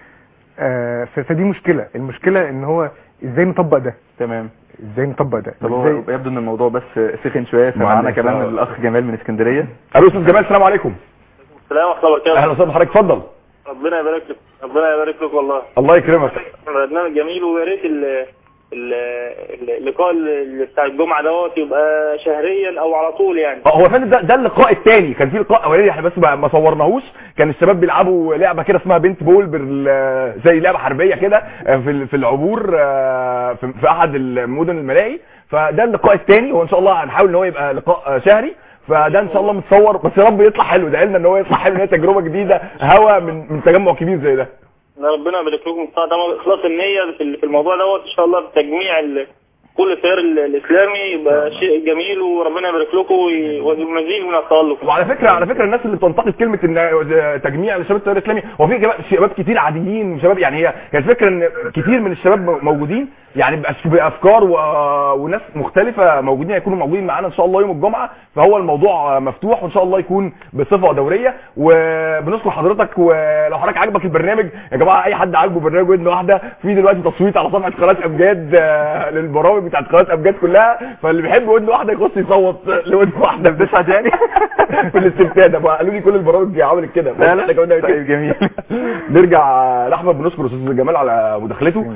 Speaker 10: آه، ف- فدي مشكله المشكله ان هو ازاي نطبق ده
Speaker 2: تمام
Speaker 10: ازاي نطبق ده
Speaker 2: طب هو
Speaker 10: ازاي
Speaker 2: يبدو ان الموضوع بس سخن شويه فمعانا
Speaker 1: معلش،
Speaker 2: كمان
Speaker 1: اه.
Speaker 2: الاخ جمال من اسكندريه
Speaker 1: الو استاذ جمال السلام عليكم
Speaker 12: السلام ورحمه الله وبركاته
Speaker 1: اهلا وسهلا بحضرتك اتفضل
Speaker 12: ربنا يبارك لك ربنا يبارك لك والله
Speaker 1: الله يكرمك
Speaker 12: برنامج جميل ويا ريت ال- ال- ال- اللقاء اللي بتاع الجمعه دوت يبقى شهريا او على طول يعني
Speaker 1: اه، هو يا فندم ده, ده اللقاء الثاني كان في لقاء اولاني احنا بس ما ما صورناهوش كان الشباب بيلعبوا لعبه كده اسمها بنت بول بال زي لعبه حربيه كده اه، في ال- في العبور اه، في في احد المدن الملاهي فده اللقاء الثاني وان شاء الله هنحاول ان هو يبقى لقاء اه، شهري فده ان شاء الله متصور بس يا رب يطلع حلو ده لنا ان هو يطلع حلو ان هي تجربه جديده هوا من من تجمع كبير زي ده
Speaker 12: ده ربنا يبارك لكم طبعا طبعا اخلاص النيه في ال- في الموضوع دوت ان شاء الله بتجميع ال- كل التيار ال- الاسلامي يبقى شيء جميل وربنا يبارك لكم وي- ومزيد من التالق
Speaker 1: وعلى فكره على فكره الناس اللي بتنتقد كلمه ان تجميع لشباب التيار الاسلامي هو في شباب- شباب كتير عاديين شباب يعني هي هي الفكره ان كتير من الشباب موجودين يعني بأش- بافكار و... وناس مختلفه موجودين هيكونوا موجودين معانا ان شاء الله يوم الجمعه فهو الموضوع مفتوح وان شاء الله يكون بصفه دوريه وبنشكر حضرتك ولو حضرتك عاجبك البرنامج يا جماعه اي حد عاجبه برنامج ودن واحده في دلوقتي تصويت على صفحه قناه امجاد آه، للبرامج بتاعت قناه امجاد كلها فاللي بيحب ودن واحده يخش يصوت لودن واحده بتسعه يعني في الاستفتاء ده قالوا لي كل البرامج عملت كده
Speaker 2: لا، لا.
Speaker 1: إحنا كمان نعمل كده.
Speaker 2: طيب، جميل.
Speaker 1: نرجع لاحمد بنشكر استاذ جمال على مداخلته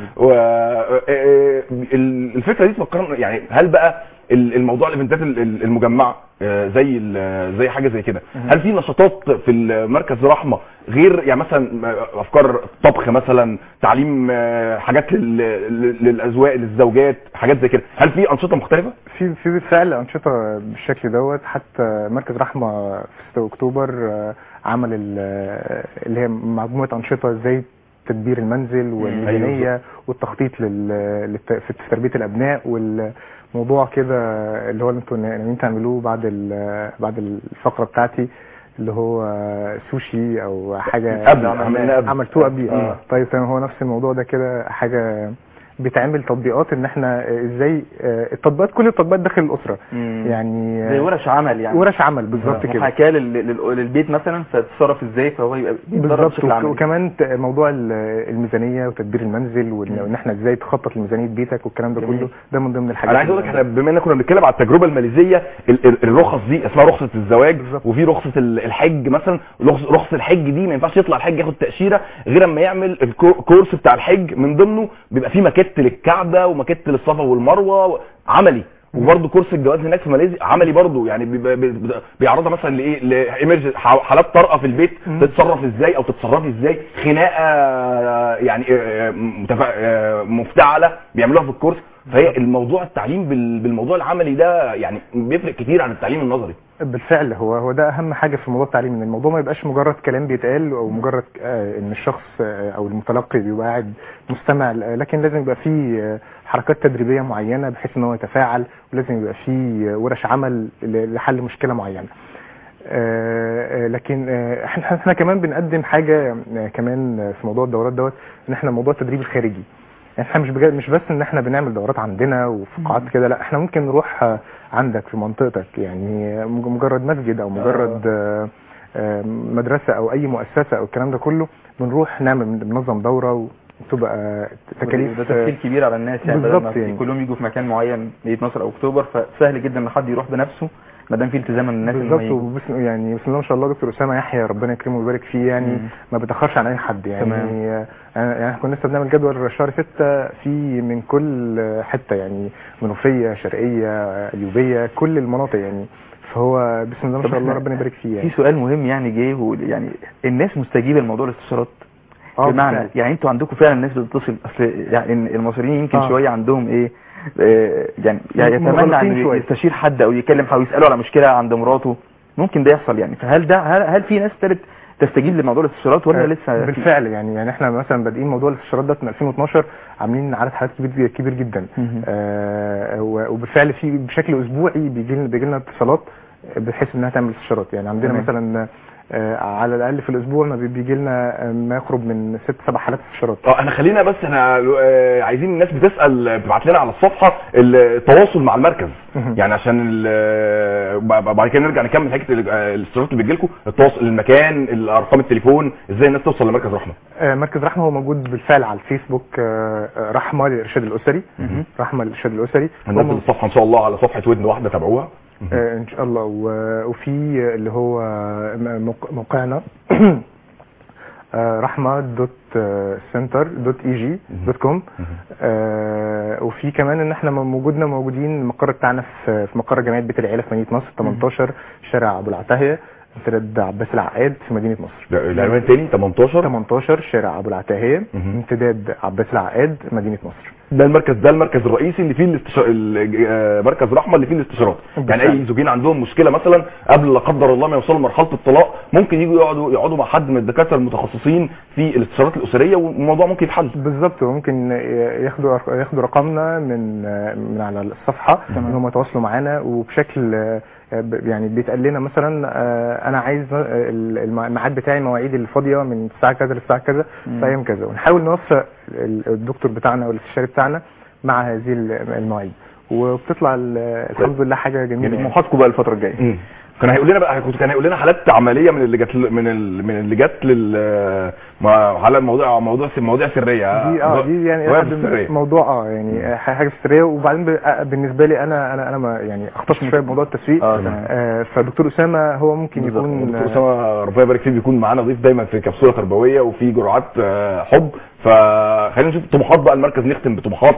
Speaker 1: والفكره دي تفكرنا يعني هل بقى ال- الموضوع الايفنتات ال- ال- المجمعه آه، زي ال- زي حاجه زي كده هل في نشاطات في المركز رحمه غير يعني مثلا آه، افكار طبخ مثلا تعليم آه، حاجات لل- لل- للازواج للزوجات حاجات زي كده هل في انشطه مختلفه
Speaker 10: في في بالفعل انشطه بالشكل دوت حتى مركز رحمه في 6 اكتوبر آه، عمل ال- اللي هي مجموعه انشطه زي تدبير المنزل والميزانيه والتخطيط لل- للت- في تربيه الابناء والموضوع كده اللي هو اللي انتوا ناويين تعملوه بعد ال- بعد الفقره بتاعتي اللي هو سوشي او حاجه
Speaker 1: قبل، عملناه قبل.
Speaker 10: عملتوه قبل
Speaker 1: آه.
Speaker 10: اه طيب تمام هو نفس الموضوع ده كده حاجه بتعمل تطبيقات ان احنا آه، ازاي آه، التطبيقات كل التطبيقات داخل الاسره يعني آه،
Speaker 2: زي ورش عمل يعني
Speaker 10: ورش عمل بالظبط كده
Speaker 2: محاكاه لل- لل- للبيت مثلا فتتصرف ازاي فهو يبقى بيتدرب
Speaker 10: بالظبط
Speaker 2: بشكل
Speaker 10: وك-
Speaker 2: عملي
Speaker 10: وكمان ت- موضوع ال- الميزانيه وتدبير المنزل وان وإن احنا ازاي تخطط لميزانيه بيتك والكلام ده
Speaker 1: جميل.
Speaker 10: كله ده من ضمن الحاجات
Speaker 1: انا عايز اقول لك
Speaker 10: اللي-
Speaker 1: احنا بما ان كنا بنتكلم على التجربه الماليزيه ال- ال- الرخص دي اسمها رخصه الزواج وفي رخصه ال- الحج مثلا رخص رخص الحج دي ما ينفعش يطلع الحج ياخد تاشيره غير اما يعمل الكورس بتاع الحج من ضمنه بيبقى فيه ماكيت للكعبه وماكيت للصفا والمروه عملي وبرده كورس الجواز هناك في ماليزيا عملي برده يعني بيبقى- بي- بيعرضها مثلا لايه لإيمرج- حالات طارئه في البيت تتصرف ازاي او تتصرفي ازاي خناقه يعني آه، متفا- آه، مفتعله بيعملوها في الكورس فهي الموضوع التعليم بال- بالموضوع العملي ده يعني بيفرق كتير عن التعليم النظري
Speaker 10: بالفعل هو هو ده اهم حاجه في موضوع التعليم ان الموضوع ما يبقاش مجرد كلام بيتقال او مجرد آه، ان الشخص آه، او المتلقي بيبقى قاعد مستمع آه، لكن لازم يبقى فيه آه، حركات تدريبيه معينه بحيث ان هو يتفاعل ولازم يبقى فيه آه، ورش عمل ل- لحل مشكله معينه آه، آه، لكن آه، احنا احنا كمان بنقدم حاجه آه، كمان آه، في موضوع الدورات دوت ان احنا موضوع التدريب الخارجي يعني احنا مش بجد مش بس ان احنا بنعمل دورات عندنا وفي قاعات كده لا احنا ممكن نروح آه، عندك في منطقتك يعني مج- مجرد مسجد او مجرد آه، آه، مدرسه او اي مؤسسه او الكلام ده كله بنروح نعمل بننظم دوره وتبقى تكاليف
Speaker 2: ده تفكير كبير على الناس يعني بدل
Speaker 10: بالظبط
Speaker 2: ما
Speaker 10: يعني.
Speaker 2: كلهم يجوا في مكان معين 12 او اكتوبر فسهل جدا ان حد يروح بنفسه ما دام في التزام من الناس إن هم
Speaker 10: بالظبط
Speaker 2: يجوا.
Speaker 10: وبسم يعني بسم الله ما شاء الله دكتور اسامه يحيى ربنا يكرمه ويبارك فيه يعني
Speaker 2: مم.
Speaker 10: ما بيتاخرش عن اي حد يعني
Speaker 2: تمام.
Speaker 10: آه، يعني احنا كنا لسه بنعمل جدول شهر ستة في من كل حته يعني منوفيه شرقيه ايوبيه كل المناطق يعني فهو بسم الله ما
Speaker 2: طب
Speaker 10: شاء الله
Speaker 2: إحنا
Speaker 10: ربنا يبارك فيه
Speaker 2: في
Speaker 10: يعني
Speaker 2: سؤال مهم يعني جه هو يعني الناس مستجيبه لموضوع الاستشارات
Speaker 10: آه،
Speaker 2: بمعنى
Speaker 10: بالفعل.
Speaker 2: يعني انتوا عندكم فعلا الناس بتتصل اصل يعني المصريين يمكن
Speaker 10: آه.
Speaker 2: شويه عندهم ايه آه، يعني يعني يتمنى
Speaker 10: مغلطين
Speaker 2: ان
Speaker 10: شوية.
Speaker 2: يستشير حد او يكلم حد ويساله على مشكله عند مراته ممكن ده يحصل يعني فهل ده هل, هل في ناس ابتدت تستجيب لموضوع الاستشارات ولا
Speaker 10: آه،
Speaker 2: لسه في-
Speaker 10: بالفعل يعني يعني احنا مثلا بادئين موضوع الاستشارات ده من 2012 عاملين عدد حالات كبير كبير جدا
Speaker 2: مهم.
Speaker 10: آه و- وبالفعل في بشكل اسبوعي بيجي لنا بيجي لنا اتصالات بحيث انها تعمل استشارات يعني عندنا
Speaker 2: تمام.
Speaker 10: مثلا آه على الاقل في الاسبوع ما بيجي لنا آه، ما يقرب من ست سبع حالات استشارات
Speaker 1: اه احنا خلينا بس احنا آه، عايزين الناس بتسال بتبعت لنا على الصفحه التواصل مع المركز
Speaker 10: مهم.
Speaker 1: يعني عشان ال- آه، ب- بعد كده نرجع نكمل حكايه ال- آه، الاستشارات اللي بتجي لكم التواصل المكان ارقام التليفون ازاي الناس توصل لمركز رحمه
Speaker 10: آه، مركز رحمه هو موجود بالفعل على الفيسبوك آه، آه، رحمه للارشاد الاسري
Speaker 2: مهم.
Speaker 10: رحمه للارشاد الاسري
Speaker 1: هننزل
Speaker 10: هو
Speaker 1: الصفحه ان شاء الله على صفحه ودن واحده تابعوها
Speaker 10: آه، ان شاء الله و- وفي اللي هو م- موق- موقعنا آه، رحمه دوت آه، سنتر دوت اي جي دوت كوم آه، وفي كمان ان احنا موجودنا موجودين المقر بتاعنا في في مقر جمعيه بيت العيله في مدينه نصر 18 شارع ابو العتاهيه امتداد عباس العقاد في مدينه نصر
Speaker 1: ده العنوان تاني 18
Speaker 10: 18 شارع ابو العتاهيه
Speaker 1: مهم.
Speaker 10: امتداد عباس العقاد مدينه نصر
Speaker 1: ده المركز ده المركز الرئيسي اللي فيه الاستشار... ال- آه، مركز رحمه اللي فيه الاستشارات يعني
Speaker 10: بالفعل.
Speaker 1: اي زوجين عندهم مشكله مثلا قبل لا قدر الله ما يوصلوا لمرحله الطلاق ممكن يجوا يقعدوا يقعدوا مع حد من الدكاتره المتخصصين في الاستشارات الاسريه والموضوع ممكن يتحل
Speaker 10: بالظبط وممكن ياخدوا ياخدوا رقمنا من من على الصفحه ان هم يتواصلوا معانا وبشكل آه، ب- يعني بيتقال لنا مثلا آه، انا عايز آه، ال- الم- الميعاد بتاعي المواعيد الفاضيه من الساعه كذا للساعه كذا
Speaker 2: مم.
Speaker 10: في ايام كذا ونحاول نوفق ال- الدكتور بتاعنا او الاستشاري بتاعنا مع هذه ال- المواعيد وبتطلع ال- الحمد لله حاجه جميله يعني.
Speaker 2: محاسبكم بقى الفتره الجايه
Speaker 1: مم. كان هيقول لنا بقى كان هيقول لنا حالات عمليه من اللي جت من ال... من اللي جت لل ما- حالات موضوع موضوع مواضيع سريه
Speaker 10: دي اه دي يعني
Speaker 1: مواضيع
Speaker 10: أحد
Speaker 1: سريه
Speaker 10: موضوع اه يعني آه، حاجه سريه وبعدين ب- آه، بالنسبه لي انا انا انا ما يعني اختص شويه بموضوع التسويق
Speaker 2: اه تمام
Speaker 10: آه فدكتور اسامه هو ممكن
Speaker 1: بالظبط.
Speaker 10: يكون
Speaker 1: دكتور اسامه ربنا يبارك فيه بيكون معانا ضيف دايما في كبسوله تربويه وفي جرعات آه، حب فخلينا نشوف طموحات بقى المركز نختم بطموحات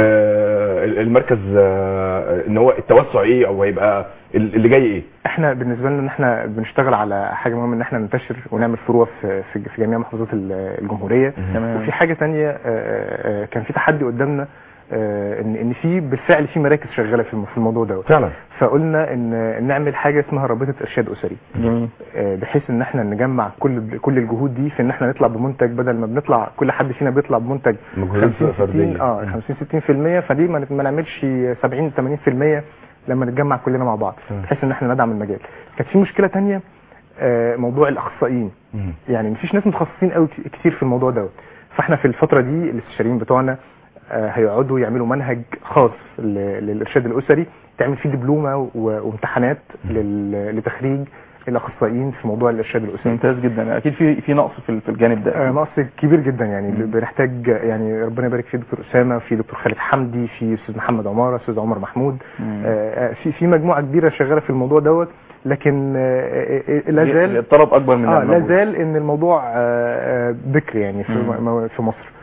Speaker 1: آه، المركز آه، ان هو التوسع ايه او هيبقى اللي جاي ايه
Speaker 10: احنا بالنسبه لنا ان احنا بنشتغل على حاجه مهمه ان احنا ننتشر ونعمل فروع في في في جميع محافظات ال- الجمهوريه
Speaker 2: تمام.
Speaker 10: وفي حاجه تانية آه، آه، كان في تحدي قدامنا آه، ان ان في بالفعل في مراكز شغاله في الم- في الموضوع دوت
Speaker 1: فعلا
Speaker 10: فقلنا ان نعمل حاجه اسمها رابطه ارشاد اسري
Speaker 2: جميل
Speaker 10: آه، بحيث ان احنا نجمع كل كل الجهود دي في ان احنا نطلع بمنتج بدل ما بنطلع كل حد فينا بيطلع بمنتج
Speaker 1: مجهودات
Speaker 10: 50
Speaker 1: فرديه
Speaker 10: 60 اه 50 60% فدي ما ما نعملش 70 80% لما نتجمع كلنا مع بعض
Speaker 1: تمام.
Speaker 10: بحيث ان احنا ندعم المجال كانت في مشكله تانية آه، موضوع الاخصائيين
Speaker 1: مم.
Speaker 10: يعني مفيش ناس متخصصين قوي كتير في الموضوع دوت فاحنا في الفتره دي الاستشاريين بتوعنا آه، هيقعدوا يعملوا منهج خاص ل- للارشاد الاسري تعمل فيه دبلومه و- وامتحانات لل- لتخريج الاخصائيين في موضوع الارشاد الاسري
Speaker 2: ممتاز جدا اكيد في في نقص في في الجانب ده
Speaker 10: آه، نقص كبير جدا يعني
Speaker 2: مم.
Speaker 10: بنحتاج يعني ربنا يبارك في دكتور اسامه في دكتور خالد حمدي في استاذ محمد عماره استاذ عمر محمود
Speaker 2: مم.
Speaker 10: آه، آه، في في مجموعه كبيره شغاله في الموضوع دوت لكن آه، آه، آه، لا زال
Speaker 2: الطلب اكبر من
Speaker 10: اه لا
Speaker 2: الموجود.
Speaker 10: زال ان الموضوع آه، آه، بكر يعني في
Speaker 2: مم.
Speaker 10: م- في مصر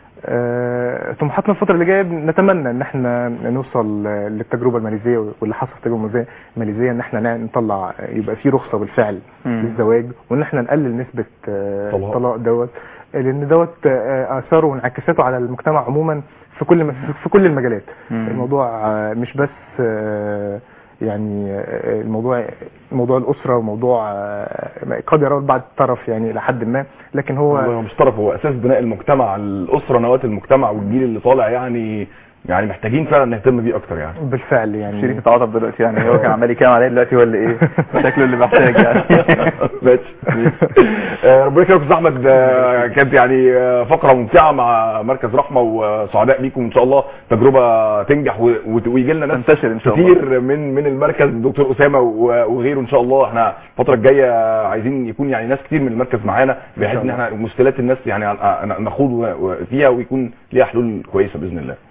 Speaker 10: آه، طموحاتنا الفترة اللي جاية نتمنى ان احنا نوصل آه، للتجربة الماليزية واللي حصل في التجربة الماليزية- الماليزية ان احنا نع- نطلع آه، يبقى في رخصة بالفعل
Speaker 2: مم.
Speaker 10: للزواج وان احنا نقلل نسبة آه،
Speaker 1: طلاق.
Speaker 10: الطلاق دوت لان دوت آه، اثاره وانعكاساته على المجتمع عموما في كل م- في كل المجالات
Speaker 2: مم.
Speaker 10: الموضوع آه، مش بس آه، يعني آه، الموضوع موضوع الاسره وموضوع آه، قد يراه البعض طرف يعني الى حد ما لكن هو
Speaker 1: هو مش طرف هو اساس بناء المجتمع الاسره نواه المجتمع والجيل اللي طالع يعني يعني محتاجين فعلا نهتم بيه اكتر يعني
Speaker 10: بالفعل يعني
Speaker 2: شريك اتعاطف دلوقتي يعني هو كان عمال يتكلم عليا دلوقتي ولا ايه شكله اللي محتاج يعني
Speaker 1: ماشي آه، ربنا يكرمك يا أستاذ احمد آه، كانت يعني آه، فقره ممتعه مع مركز رحمه وسعداء بيكم ان شاء الله تجربه تنجح و- وت- ويجي لنا ناس
Speaker 2: تنتشر إن شاء الله.
Speaker 1: كتير من من المركز دكتور اسامه و- وغيره ان شاء الله احنا الفتره الجايه عايزين يكون يعني ناس كتير من المركز معانا بحيث ان احنا مشكلات الناس يعني ن- نخوض و- و- فيها ويكون ليها حلول كويسه باذن الله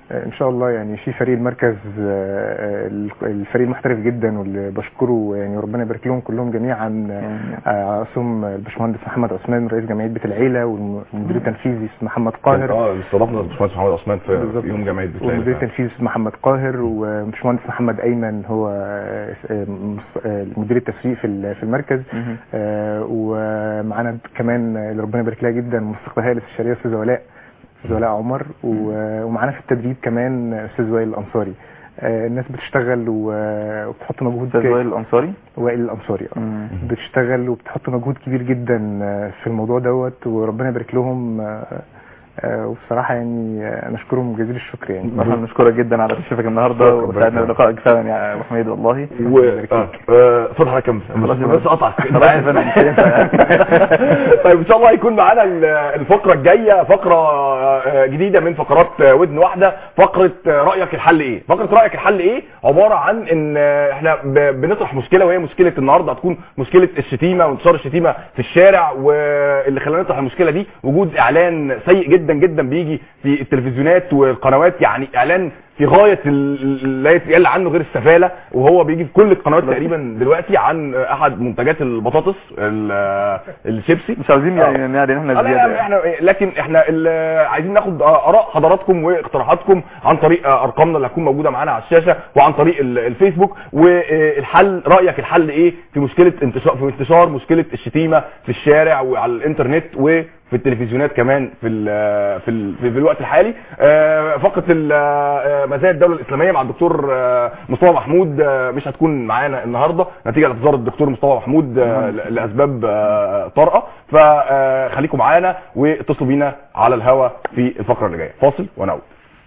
Speaker 10: ان شاء الله يعني في فريق المركز آه، الفريق المحترف جدا واللي بشكره يعني ربنا يبارك لهم كلهم جميعا آه، عصوم الباشمهندس محمد عثمان رئيس جمعيه بيت العيله والمدير التنفيذي استاذ محمد قاهر
Speaker 1: اه استضفنا الباشمهندس محمد عثمان في
Speaker 10: بالظبط.
Speaker 1: في يوم جمعيه بيت
Speaker 10: والمدير
Speaker 1: العيلة.
Speaker 10: التنفيذي استاذ محمد قاهر وباشمهندس محمد ايمن هو آه، آه، مس- آه، مدير التسويق في ال- في المركز
Speaker 2: مهم.
Speaker 10: آه، ومعانا كمان اللي ربنا يبارك لها جدا الموسيقى الهيئه الاستشاريه استاذ ولاء استاذ ولاء عمر و- ومعانا في التدريب كمان استاذ وائل الانصاري آه، الناس بتشتغل و- وبتحط مجهود
Speaker 2: استاذ وائل الانصاري
Speaker 10: وائل الانصاري آه.
Speaker 2: مم.
Speaker 10: بتشتغل وبتحط مجهود كبير جدا آه، في الموضوع دوت وربنا يبارك لهم آه، آه، وبصراحه يعني آه، نشكرهم جزيل الشكر يعني
Speaker 2: احنا بنشكرك جدا على تشريفك النهارده
Speaker 1: شكرا
Speaker 2: وسعدنا
Speaker 1: ربنا
Speaker 2: بلقائك فعلا يا ابو حميد والله
Speaker 1: و اه آه، اتفضل حضرتك كمل
Speaker 2: خلاص
Speaker 1: بس بس قطعك
Speaker 2: خلاص يا فندم، مش هينفع يعني.
Speaker 1: طيب ان شاء الله هيكون معانا ال- الفقره الجايه فقره آه، جديده من فقرات آه، ودن واحده فقره آه، رايك الحل ايه فقره رايك الحل ايه عباره عن ان آه، احنا ب- بنطرح مشكله وهي مشكله النهارده هتكون مشكله الشتيمه وانتشار الشتيمه في الشارع واللي خلانا نطرح المشكله دي وجود اعلان سيء جدا جدا بيجي في التلفزيونات والقنوات يعني اعلان في غايه ال- ال- لا يتقال عنه غير السفاله وهو بيجي في كل القنوات تقريبا دلوقتي عن احد منتجات البطاطس ال- الشيبسي
Speaker 2: مش عاوزين يعني
Speaker 1: آه.
Speaker 2: نعلن احنا
Speaker 1: آه، لا،
Speaker 2: زياده
Speaker 1: لا، احنا لكن احنا ال- عايزين ناخد اراء حضراتكم واقتراحاتكم عن طريق آه، ارقامنا اللي هتكون موجوده معانا على الشاشه وعن طريق ال- الفيسبوك والحل رايك الحل ايه في مشكله انتشار في انتشار مشكله الشتيمه في الشارع وعلى الانترنت وفي التلفزيونات كمان في ال في ال في الوقت الحالي آه، فقره ال- آه، مزايا الدوله الاسلاميه مع الدكتور آه، مصطفى محمود آه، مش هتكون معانا النهارده نتيجه لاعتذار الدكتور مصطفى محمود آه، ل- لاسباب آه، طارئه فخليكم معانا واتصلوا بينا على الهوا في الفقره اللي جايه فاصل ونعود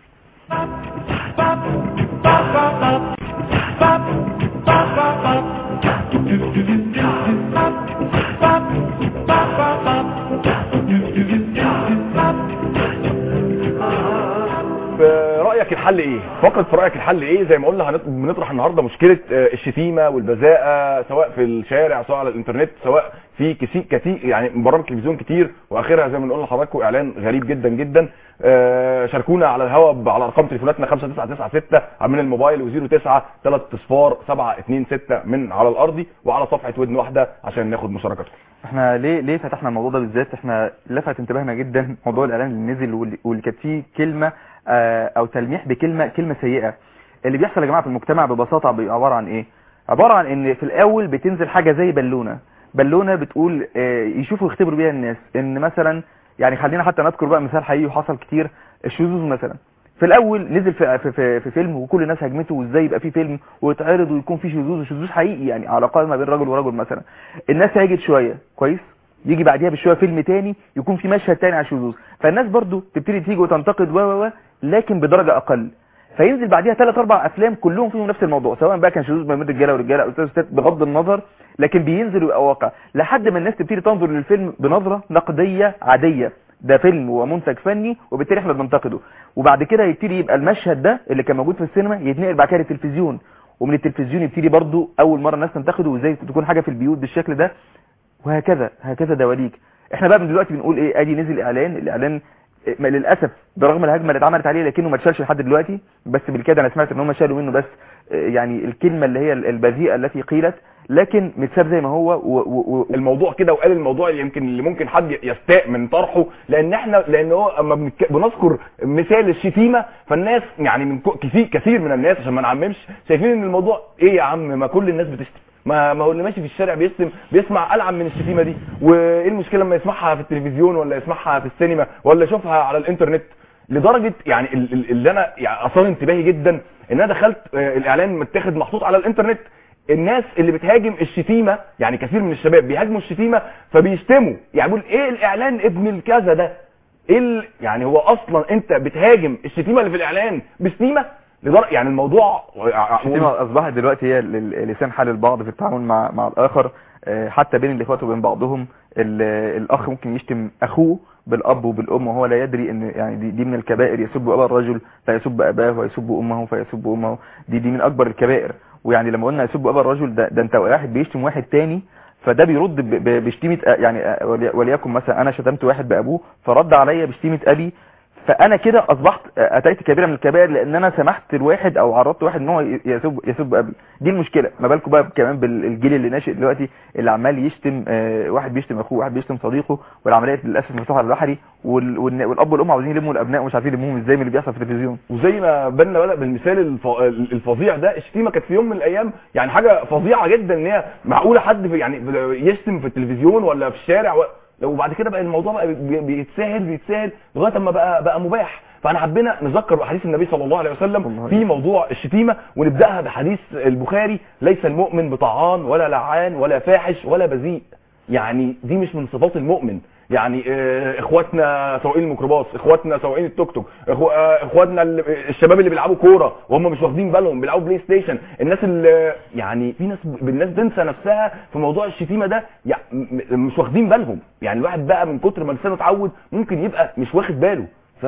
Speaker 1: في رايك الحل ايه فقره في رايك الحل ايه زي ما قلنا هنط- بنطرح النهارده مشكله آه، الشتيمه والبذاءه سواء في الشارع سواء على الانترنت سواء في كثير كثير يعني برامج تلفزيون كتير واخرها زي ما بنقول لحضراتكم اعلان غريب جدا جدا آه، شاركونا على الهواء ب- على ارقام تليفوناتنا 5996 من الموبايل و09 3 اصفار 726 من على الارضي وعلى صفحه ودن واحده عشان ناخد مشاركاتكم
Speaker 2: احنا ليه ليه فتحنا الموضوع ده بالذات احنا لفت انتباهنا جدا موضوع الاعلان اللي نزل واللي واللي كانت فيه كلمه آه، او تلميح بكلمه كلمه سيئه اللي بيحصل يا جماعه في المجتمع ببساطه بيبقى عباره عن ايه عباره عن ان في الاول بتنزل حاجه زي بالونه بالونه بتقول آه، يشوفوا يختبروا بيها الناس ان مثلا يعني خلينا حتى نذكر بقى مثال حقيقي وحصل كتير الشذوذ مثلا في الاول نزل في, في, في, في فيلم وكل الناس هجمته وازاي يبقى في فيلم ويتعرض ويكون في شذوذ وشذوذ حقيقي يعني علاقات ما بين رجل ورجل مثلا الناس هاجت شويه كويس يجي بعديها بشويه فيلم تاني يكون في مشهد تاني على الشذوذ فالناس برضو تبتدي تيجي وتنتقد و و و لكن بدرجه اقل فينزل بعديها ثلاث اربع افلام كلهم فيهم نفس الموضوع سواء بقى كان شذوذ ما بين رجاله ورجاله او ستات بغض النظر لكن بينزل ويبقى واقع لحد ما الناس تبتدي تنظر للفيلم بنظره نقديه عاديه ده فيلم ومنتج فني وبالتالي احنا بننتقده وبعد كده يبتدي يبقى المشهد ده اللي كان موجود في السينما يتنقل بعد كده للتلفزيون ومن التلفزيون يبتدي برضو اول مره الناس تنتقده وازاي تكون حاجه في البيوت بالشكل ده وهكذا هكذا دواليك احنا بقى من دلوقتي بنقول ايه ادي نزل اعلان الاعلان إيه، ما للاسف برغم الهجمه اللي اتعملت عليه لكنه ما اتشالش لحد دلوقتي بس بالكده انا سمعت ان هم شالوا منه بس إيه، يعني الكلمه اللي هي البذيئه التي قيلت لكن متساب زي ما هو و و و
Speaker 1: الموضوع كده وقال الموضوع اللي يمكن اللي ممكن حد يستاء من طرحه لان احنا لان هو اما بنك- بنذكر مثال الشتيمه فالناس يعني من ك- كثير كثير من الناس عشان ما نعممش شايفين ان الموضوع ايه يا عم ما كل الناس بتشتم ما ما هو اللي ماشي في الشارع بيشتم بيسمع العن من الشتيمه دي وايه المشكله لما يسمعها في التلفزيون ولا يسمعها في السينما ولا يشوفها على الانترنت لدرجه يعني ال- ال- اللي انا يعني اثار انتباهي جدا ان انا دخلت آه، الاعلان متاخد محطوط على الانترنت الناس اللي بتهاجم الشتيمه يعني كثير من الشباب بيهاجموا الشتيمه فبيشتموا يعني بيقول ايه الاعلان ابن الكذا ده ايه ال... يعني هو اصلا انت بتهاجم الشتيمه اللي في الاعلان بشتيمه لدرجه يعني الموضوع
Speaker 2: الشتيمه اصبحت دلوقتي هي ال- ال- لسان حال البعض في التعامل مع مع الاخر آه، حتى بين الاخوات وبين بعضهم ال- الاخ ممكن يشتم اخوه بالاب وبالام وهو لا يدري ان يعني دي, دي من الكبائر يسب ابا الرجل فيسب اباه ويسب امه فيسب امه دي دي من اكبر الكبائر ويعني لما قلنا يسب ابا الرجل ده, ده انت واحد بيشتم واحد تاني فده بيرد ب- ب- بشتيمه يعني ولي- وليكن مثلا انا شتمت واحد بابوه فرد عليا بشتيمه ابي فانا كده اصبحت اتيت كبيره من الكبائر لان انا سمحت لواحد او عرضت واحد ان هو يسب يسب ابي دي المشكله ما بالكم بقى كمان بالجيل اللي ناشئ دلوقتي اللي عمال يشتم آه، واحد بيشتم اخوه واحد بيشتم صديقه والعمليه للاسف مفتوحه على البحري وال- والن- والاب والام عاوزين يلموا الابناء ومش عارفين يلموهم ازاي من اللي بيحصل في التلفزيون
Speaker 1: وزي ما بنا بدأ بالمثال الف... الفظيع ده الشتيمه كانت في يوم من الايام يعني حاجه فظيعه جدا ان هي معقوله حد في يعني يشتم في التلفزيون ولا في الشارع و... وبعد كده بقى الموضوع بقى بي- بيتسهل بيتسهل لغايه اما بقى بقى مباح فانا حبينا نذكر احاديث النبي صلى الله عليه وسلم في موضوع الشتيمه ونبداها بحديث البخاري ليس المؤمن بطعان ولا لعان ولا فاحش ولا بذيء يعني دي مش من صفات المؤمن يعني آه، اخواتنا سواقين الميكروباص اخواتنا سواقين التوك توك إخو- آه، اخواتنا اللي- الشباب اللي بيلعبوا كوره وهم مش واخدين بالهم بيلعبوا بلاي ستيشن الناس اللي يعني في ناس الناس بتنسى نفسها في موضوع الشتيمه ده يعني م- م- مش واخدين بالهم يعني الواحد بقى من كتر ما لسانه اتعود ممكن يبقى مش واخد باله ف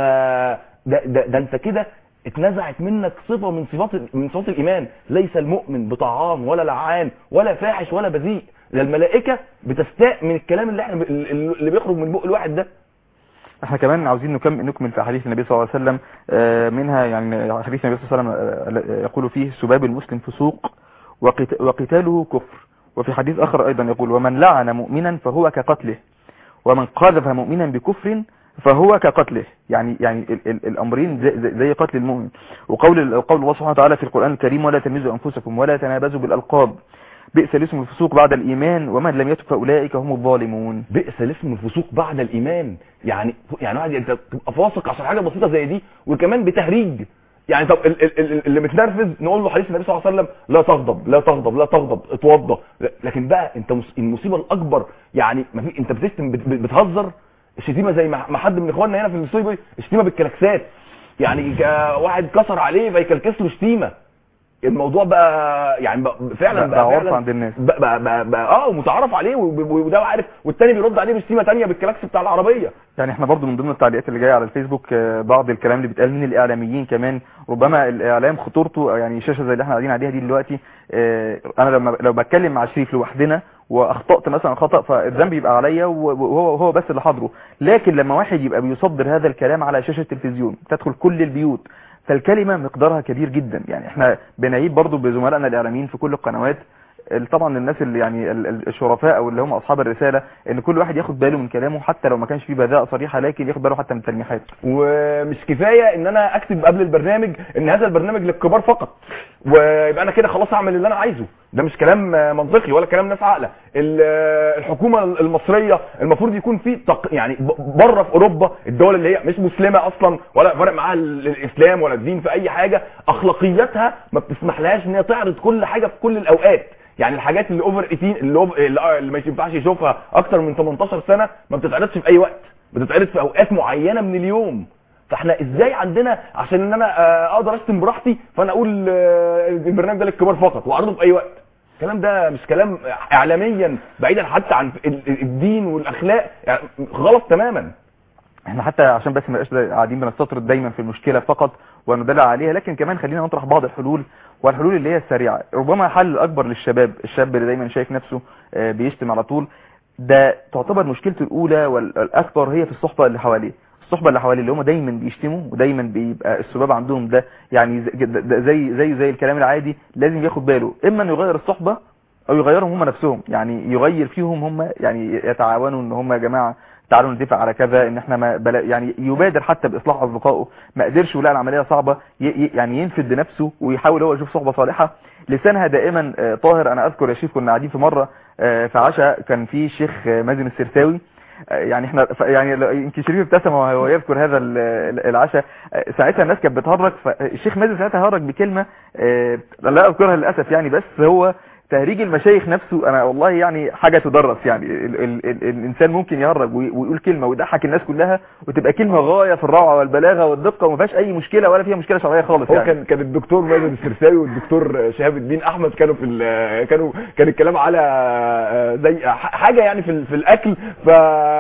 Speaker 1: ده, ده, ده انت كده اتنزعت منك صفه من صفات من صفات الايمان ليس المؤمن بطعام ولا لعان ولا فاحش ولا بذيء ده الملائكه بتستاء من الكلام اللي احنا اللي بيخرج من بق الواحد ده
Speaker 2: احنا كمان عاوزين نكمل نكمل في حديث النبي صلى الله عليه وسلم آه، منها يعني حديث النبي صلى الله عليه وسلم آه، يقول فيه سباب المسلم فسوق وقت- وقتاله كفر وفي حديث اخر ايضا يقول ومن لعن مؤمنا فهو كقتله ومن قذف مؤمنا بكفر فهو كقتله يعني يعني ال ال الامرين زي, زي, زي قتل المؤمن وقول قول الله سبحانه وتعالى في القران الكريم ولا تلمزوا انفسكم ولا تنابزوا بالالقاب بئس الاسم الفسوق بعد الايمان ومن لم يتب فاولئك هم الظالمون
Speaker 1: بئس الاسم الفسوق بعد الايمان يعني يعني واحد انت تبقى فاسق عشان حاجه بسيطه زي دي وكمان بتهريج يعني طب ال- ال- ال- اللي متنرفز نقول له حديث النبي صلى الله عليه وسلم لا تغضب لا تغضب لا تغضب اتوضى لا- لكن بقى انت مص- المصيبه الاكبر يعني ما في انت بتشتم بت- بت- بتهزر الشتيمه زي ما ما حد من اخواننا هنا في الاستوديو بيقول الشتيمه بالكلاكسات يعني ك- واحد كسر عليه فيكلكس له شتيمه الموضوع بقى يعني بقى فعلا
Speaker 2: بقى عرف
Speaker 1: فعلا
Speaker 2: عند الناس.
Speaker 1: بقى بقى, بقى, بقى اه ومتعرف عليه وب- وده عارف والتاني بيرد عليه بشتيمه تانية بالكلاكس بتاع العربيه
Speaker 2: يعني احنا برضو من ضمن التعليقات اللي جايه على الفيسبوك آه، بعض الكلام اللي بيتقال من الاعلاميين كمان ربما الاعلام خطورته يعني شاشه زي اللي احنا قاعدين عليها دي دلوقتي آه، انا لما لو بتكلم مع شريف لوحدنا واخطات مثلا خطا فالذنب يبقى عليا وهو هو بس اللي حاضره لكن لما واحد يبقى بيصدر هذا الكلام على شاشه التلفزيون تدخل كل البيوت فالكلمه مقدارها كبير جدا يعني احنا بنعيب برضو بزملائنا الاعلاميين في كل القنوات ال- طبعا الناس اللي يعني ال- ال- الشرفاء او اللي هم اصحاب الرساله ان كل واحد ياخد باله من كلامه حتى لو ما كانش فيه بذاءه صريحه لكن ياخد باله حتى من التلميحات
Speaker 1: ومش كفايه ان انا اكتب قبل البرنامج ان هذا البرنامج للكبار فقط ويبقى انا كده خلاص اعمل اللي انا عايزه ده مش كلام منطقي ولا كلام ناس عاقله ال- الحكومه المصريه المفروض يكون في تق... يعني ب- بره في اوروبا الدول اللي هي مش مسلمه اصلا ولا فارق معاها ال- الاسلام ولا الدين في اي حاجه اخلاقياتها ما بتسمحلهاش ان هي تعرض كل حاجه في كل الاوقات يعني الحاجات اللي اوفر 18 اللي, أوف... اللي اللي ما ينفعش يشوفها اكتر من 18 سنه ما بتتعرضش في اي وقت بتتعرض في اوقات معينه من اليوم فاحنا ازاي عندنا عشان ان انا آه، اقدر اشتم براحتي فانا اقول آه، البرنامج ده للكبار فقط واعرضه في اي وقت الكلام ده مش كلام اعلاميا بعيدا حتى عن ال- ال- الدين والاخلاق يعني غلط تماما
Speaker 2: احنا حتى عشان بس ما نبقاش قاعدين بنستطرد دايما في المشكله فقط وندلع عليها لكن كمان خلينا نطرح بعض الحلول والحلول اللي هي السريعه ربما حل اكبر للشباب الشاب اللي دايما شايف نفسه آه، بيشتم على طول ده تعتبر مشكلته الاولى والاكبر هي في الصحبه اللي حواليه الصحبه اللي حواليه اللي هم دايما بيشتموا ودايما بيبقى السباب عندهم ده يعني زي ده زي زي, زي الكلام العادي لازم ياخد باله اما انه يغير الصحبه او يغيرهم هم نفسهم يعني يغير فيهم هم يعني يتعاونوا ان هم يا جماعه تعالوا نتفق على كذا ان احنا ما بلا يعني يبادر حتى باصلاح اصدقائه ما قدرش ولقى العمليه صعبه ي- ي- يعني ينفد بنفسه ويحاول هو يشوف صحبه صالحه لسانها دائما آه، طاهر انا اذكر يا شيخ كنا قاعدين في مره آه، في عشاء كان في شيخ آه، مازن السرساوي آه، يعني احنا ف- يعني لو- يمكن شريف ابتسم وهو يذكر هذا ال- ال- العشاء آه، ساعتها الناس كانت بتهرج فالشيخ مازن ساعتها هرج بكلمه آه، لا اذكرها للاسف يعني بس هو تهريج المشايخ نفسه انا والله يعني حاجه تدرس يعني ال ال ال الانسان ممكن يهرج وي- ويقول كلمه ويضحك الناس كلها وتبقى كلمه غايه في الروعه والبلاغه والدقه وما فيهاش اي مشكله ولا فيها مشكله شرعيه خالص
Speaker 1: هو
Speaker 2: يعني
Speaker 1: كان كان الدكتور مازن السرساوي والدكتور شهاب الدين احمد كانوا في ال- كانوا كان الكلام على آه، زي ح- حاجه يعني في ال- في الاكل ف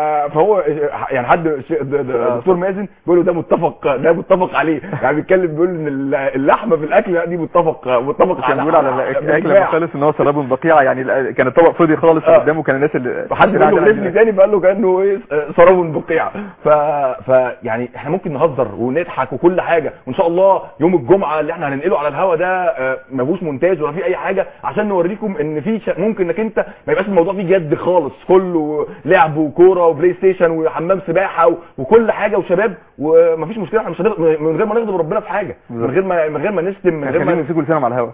Speaker 1: فهو يعني حد ش- د- د- الدكتور مازن بيقول له ده متفق ده متفق عليه يعني بيتكلم بيقول ان ال- اللحمه في الاكل لا دي متفق متفق
Speaker 2: كان بيقول على الاكل لما خلص ان هو شراب بقيعه يعني لا- كان الطبق فاضي خالص
Speaker 1: آه.
Speaker 2: قدامه كان الناس اللي
Speaker 1: وحد
Speaker 2: اللي
Speaker 1: بيقول له
Speaker 2: قاعدة
Speaker 1: غلفني تاني فقال له كانه ايه سراب بقيع ف... ف يعني احنا ممكن نهزر ونضحك وكل حاجه وان شاء الله يوم الجمعه اللي احنا هننقله على الهوا ده آه، ما فيهوش مونتاج ولا فيه اي حاجه عشان نوريكم ان في ش... ممكن انك انت ما يبقاش الموضوع فيه جد خالص كله لعب وكوره وبلاي ستيشن وحمام سباحه و... وكل حاجه وشباب ومفيش مشكله احنا مش هنغ... من غير ما نغضب ربنا في حاجه من غير ما من غير ما نشتم من غير
Speaker 2: خليهم
Speaker 1: ما
Speaker 2: يمسكوا لسانهم على الهوا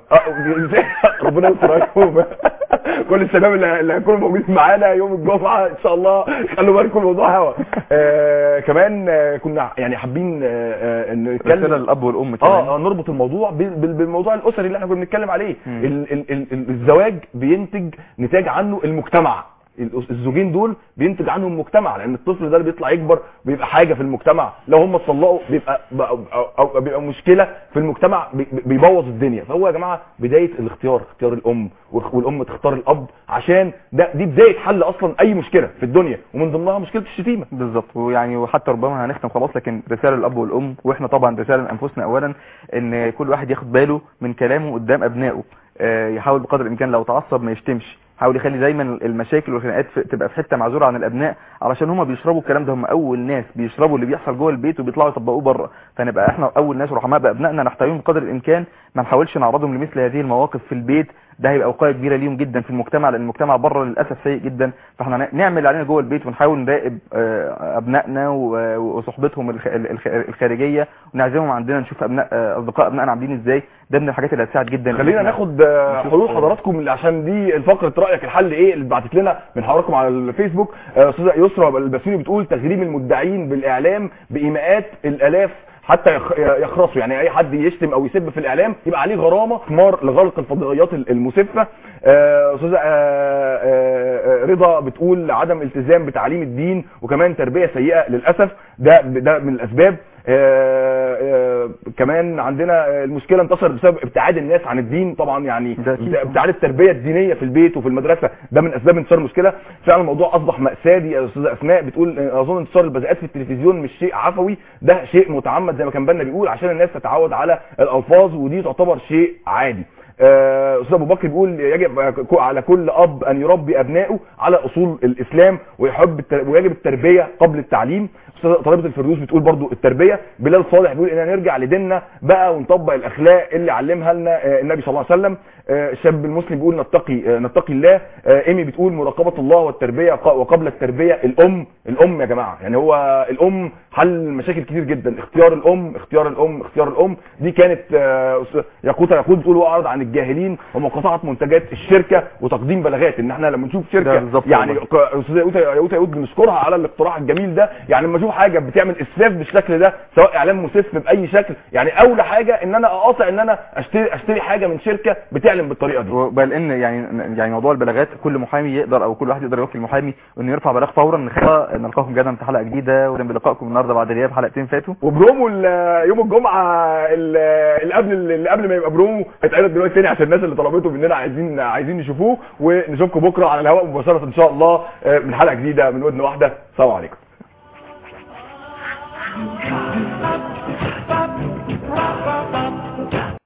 Speaker 1: اه ربنا يستر عليكم كل الشباب اللي اللي هيكونوا موجودين معانا يوم الجمعه ان شاء الله خلوا بالكم الموضوع هوا آه كمان آه كنا يعني حابين آه آه نتكلم
Speaker 2: رساله للاب والام كمان
Speaker 1: اه آه، نربط الموضوع بال- بال- بالموضوع الاسري اللي احنا كنا بنتكلم عليه
Speaker 2: مم.
Speaker 1: ال ال ال ال- الزواج بينتج نتاج عنه المجتمع الأس- الزوجين دول بينتج عنهم مجتمع لان الطفل ده اللي بيطلع يكبر بيبقى حاجه في المجتمع لو هم اتطلقوا بيبقى بقى- أو, أو بيبقى مشكله في المجتمع بي- بي- بيبوظ الدنيا فهو يا جماعه بدايه الاختيار اختيار الام والخ- والام تختار الاب عشان ده دي بدايه حل اصلا اي مشكله في الدنيا ومن ضمنها مشكله الشتيمه
Speaker 2: بالظبط ويعني وحتى ربما هنختم خلاص لكن رساله للاب والام واحنا طبعا رساله لانفسنا اولا ان كل واحد ياخد باله من كلامه قدام ابنائه آه، يحاول بقدر الامكان لو تعصب ما يشتمش يحاول يخلي دايما المشاكل والخناقات في- تبقى في حته معزوله عن الابناء علشان هم بيشربوا الكلام ده هم اول ناس بيشربوا اللي بيحصل جوه البيت وبيطلعوا يطبقوه بره فنبقى احنا اول ناس رحماء بابنائنا نحتويهم بقدر الامكان ما نحاولش نعرضهم لمثل هذه المواقف في البيت ده هيبقى وقايه كبيره ليهم جدا في المجتمع لان المجتمع بره للاسف سيء جدا فاحنا ن- نعمل اللي علينا جوه البيت ونحاول نراقب آه، ابنائنا و- وصحبتهم الخ- الخ- الخارجيه ونعزمهم عندنا نشوف ابناء آه، اصدقاء ابنائنا عاملين ازاي ده من الحاجات اللي هتساعد جدا إن
Speaker 1: خلينا
Speaker 2: إحنا
Speaker 1: ناخد آه،
Speaker 2: نشوف-
Speaker 1: حلول حضراتكم اللي عشان دي الفقره رايك الحل ايه اللي بعتت لنا من حضراتكم على الفيسبوك آه، استاذه يسرا البسيوني بتقول تغريم المدعين بالاعلام بايماءات الالاف حتى يخ- يخرسوا يعني اي حد يشتم او يسب في الاعلام يبقى عليه غرامه ثمار لغلق الفضائيات المسفه آه، استاذه آه، آه، آه، رضا بتقول عدم التزام بتعليم الدين وكمان تربيه سيئه للاسف ده ده من الاسباب آه، آه، كمان عندنا آه، المشكله انتشر بسبب ابتعاد الناس عن الدين طبعا يعني
Speaker 2: ده أكيد.
Speaker 1: ابتعاد التربيه الدينيه في البيت وفي المدرسه ده من اسباب انتشار المشكله فعلا الموضوع اصبح ماساه دي يا استاذه اسماء بتقول آه، اظن انتشار البذاءات في التلفزيون مش شيء عفوي ده شيء متعمد زي ما كان بالنا بيقول عشان الناس تتعود على الالفاظ ودي تعتبر شيء عادي آه، استاذ ابو بكر بيقول يجب على كل اب ان يربي ابنائه على اصول الاسلام ويحب التر... ويجب التربيه قبل التعليم استاذ طالبه الفردوس بتقول برضو التربيه بلال صالح بيقول اننا نرجع لديننا بقى ونطبق الاخلاق اللي علمها لنا آه، النبي صلى الله عليه وسلم آه، الشاب المسلم بيقول نتقي آه، نتقي الله آه، ايمي بتقول مراقبه الله والتربيه ق- وقبل التربيه الام الام يا جماعه يعني هو الام حل مشاكل كتير جدا اختيار الام اختيار الام اختيار الام دي كانت آه، أستاذ ياقوت ياقوت بتقول هو اعرض عن الجاهلين ومقاطعه منتجات الشركه وتقديم بلاغات ان احنا لما نشوف
Speaker 2: ده
Speaker 1: شركه
Speaker 2: بالظبط
Speaker 1: يعني
Speaker 2: والله.
Speaker 1: ك- استاذ ياقوت ياقوت ياقوت بنشكرها على الاقتراح الجميل ده يعني لما اشوف حاجه بتعمل اسفاف بالشكل ده سواء اعلام مسف باي شكل يعني اولى حاجه ان انا اقاطع ان انا اشتري اشتري حاجه من شركه بتعلن بالطريقه دي
Speaker 2: بل ان يعني يعني موضوع البلاغات كل محامي يقدر او كل واحد يقدر يوكل محامي انه يرفع بلاغ فورا نخليها نلقاكم جدا في حلقه جديده ودايما بلقائكم النهارده بعد غياب حلقتين فاتوا
Speaker 1: وبرومو ال- يوم الجمعه ال- اللي قبل اللي قبل ما يبقى برومو هيتعرض دلوقتي تاني عشان الناس اللي طلبته مننا عايزين عايزين نشوفوه ونشوفكم بكره على الهواء مباشره ان شاء الله آه، من حلقه جديده من ودن واحده سلام عليكم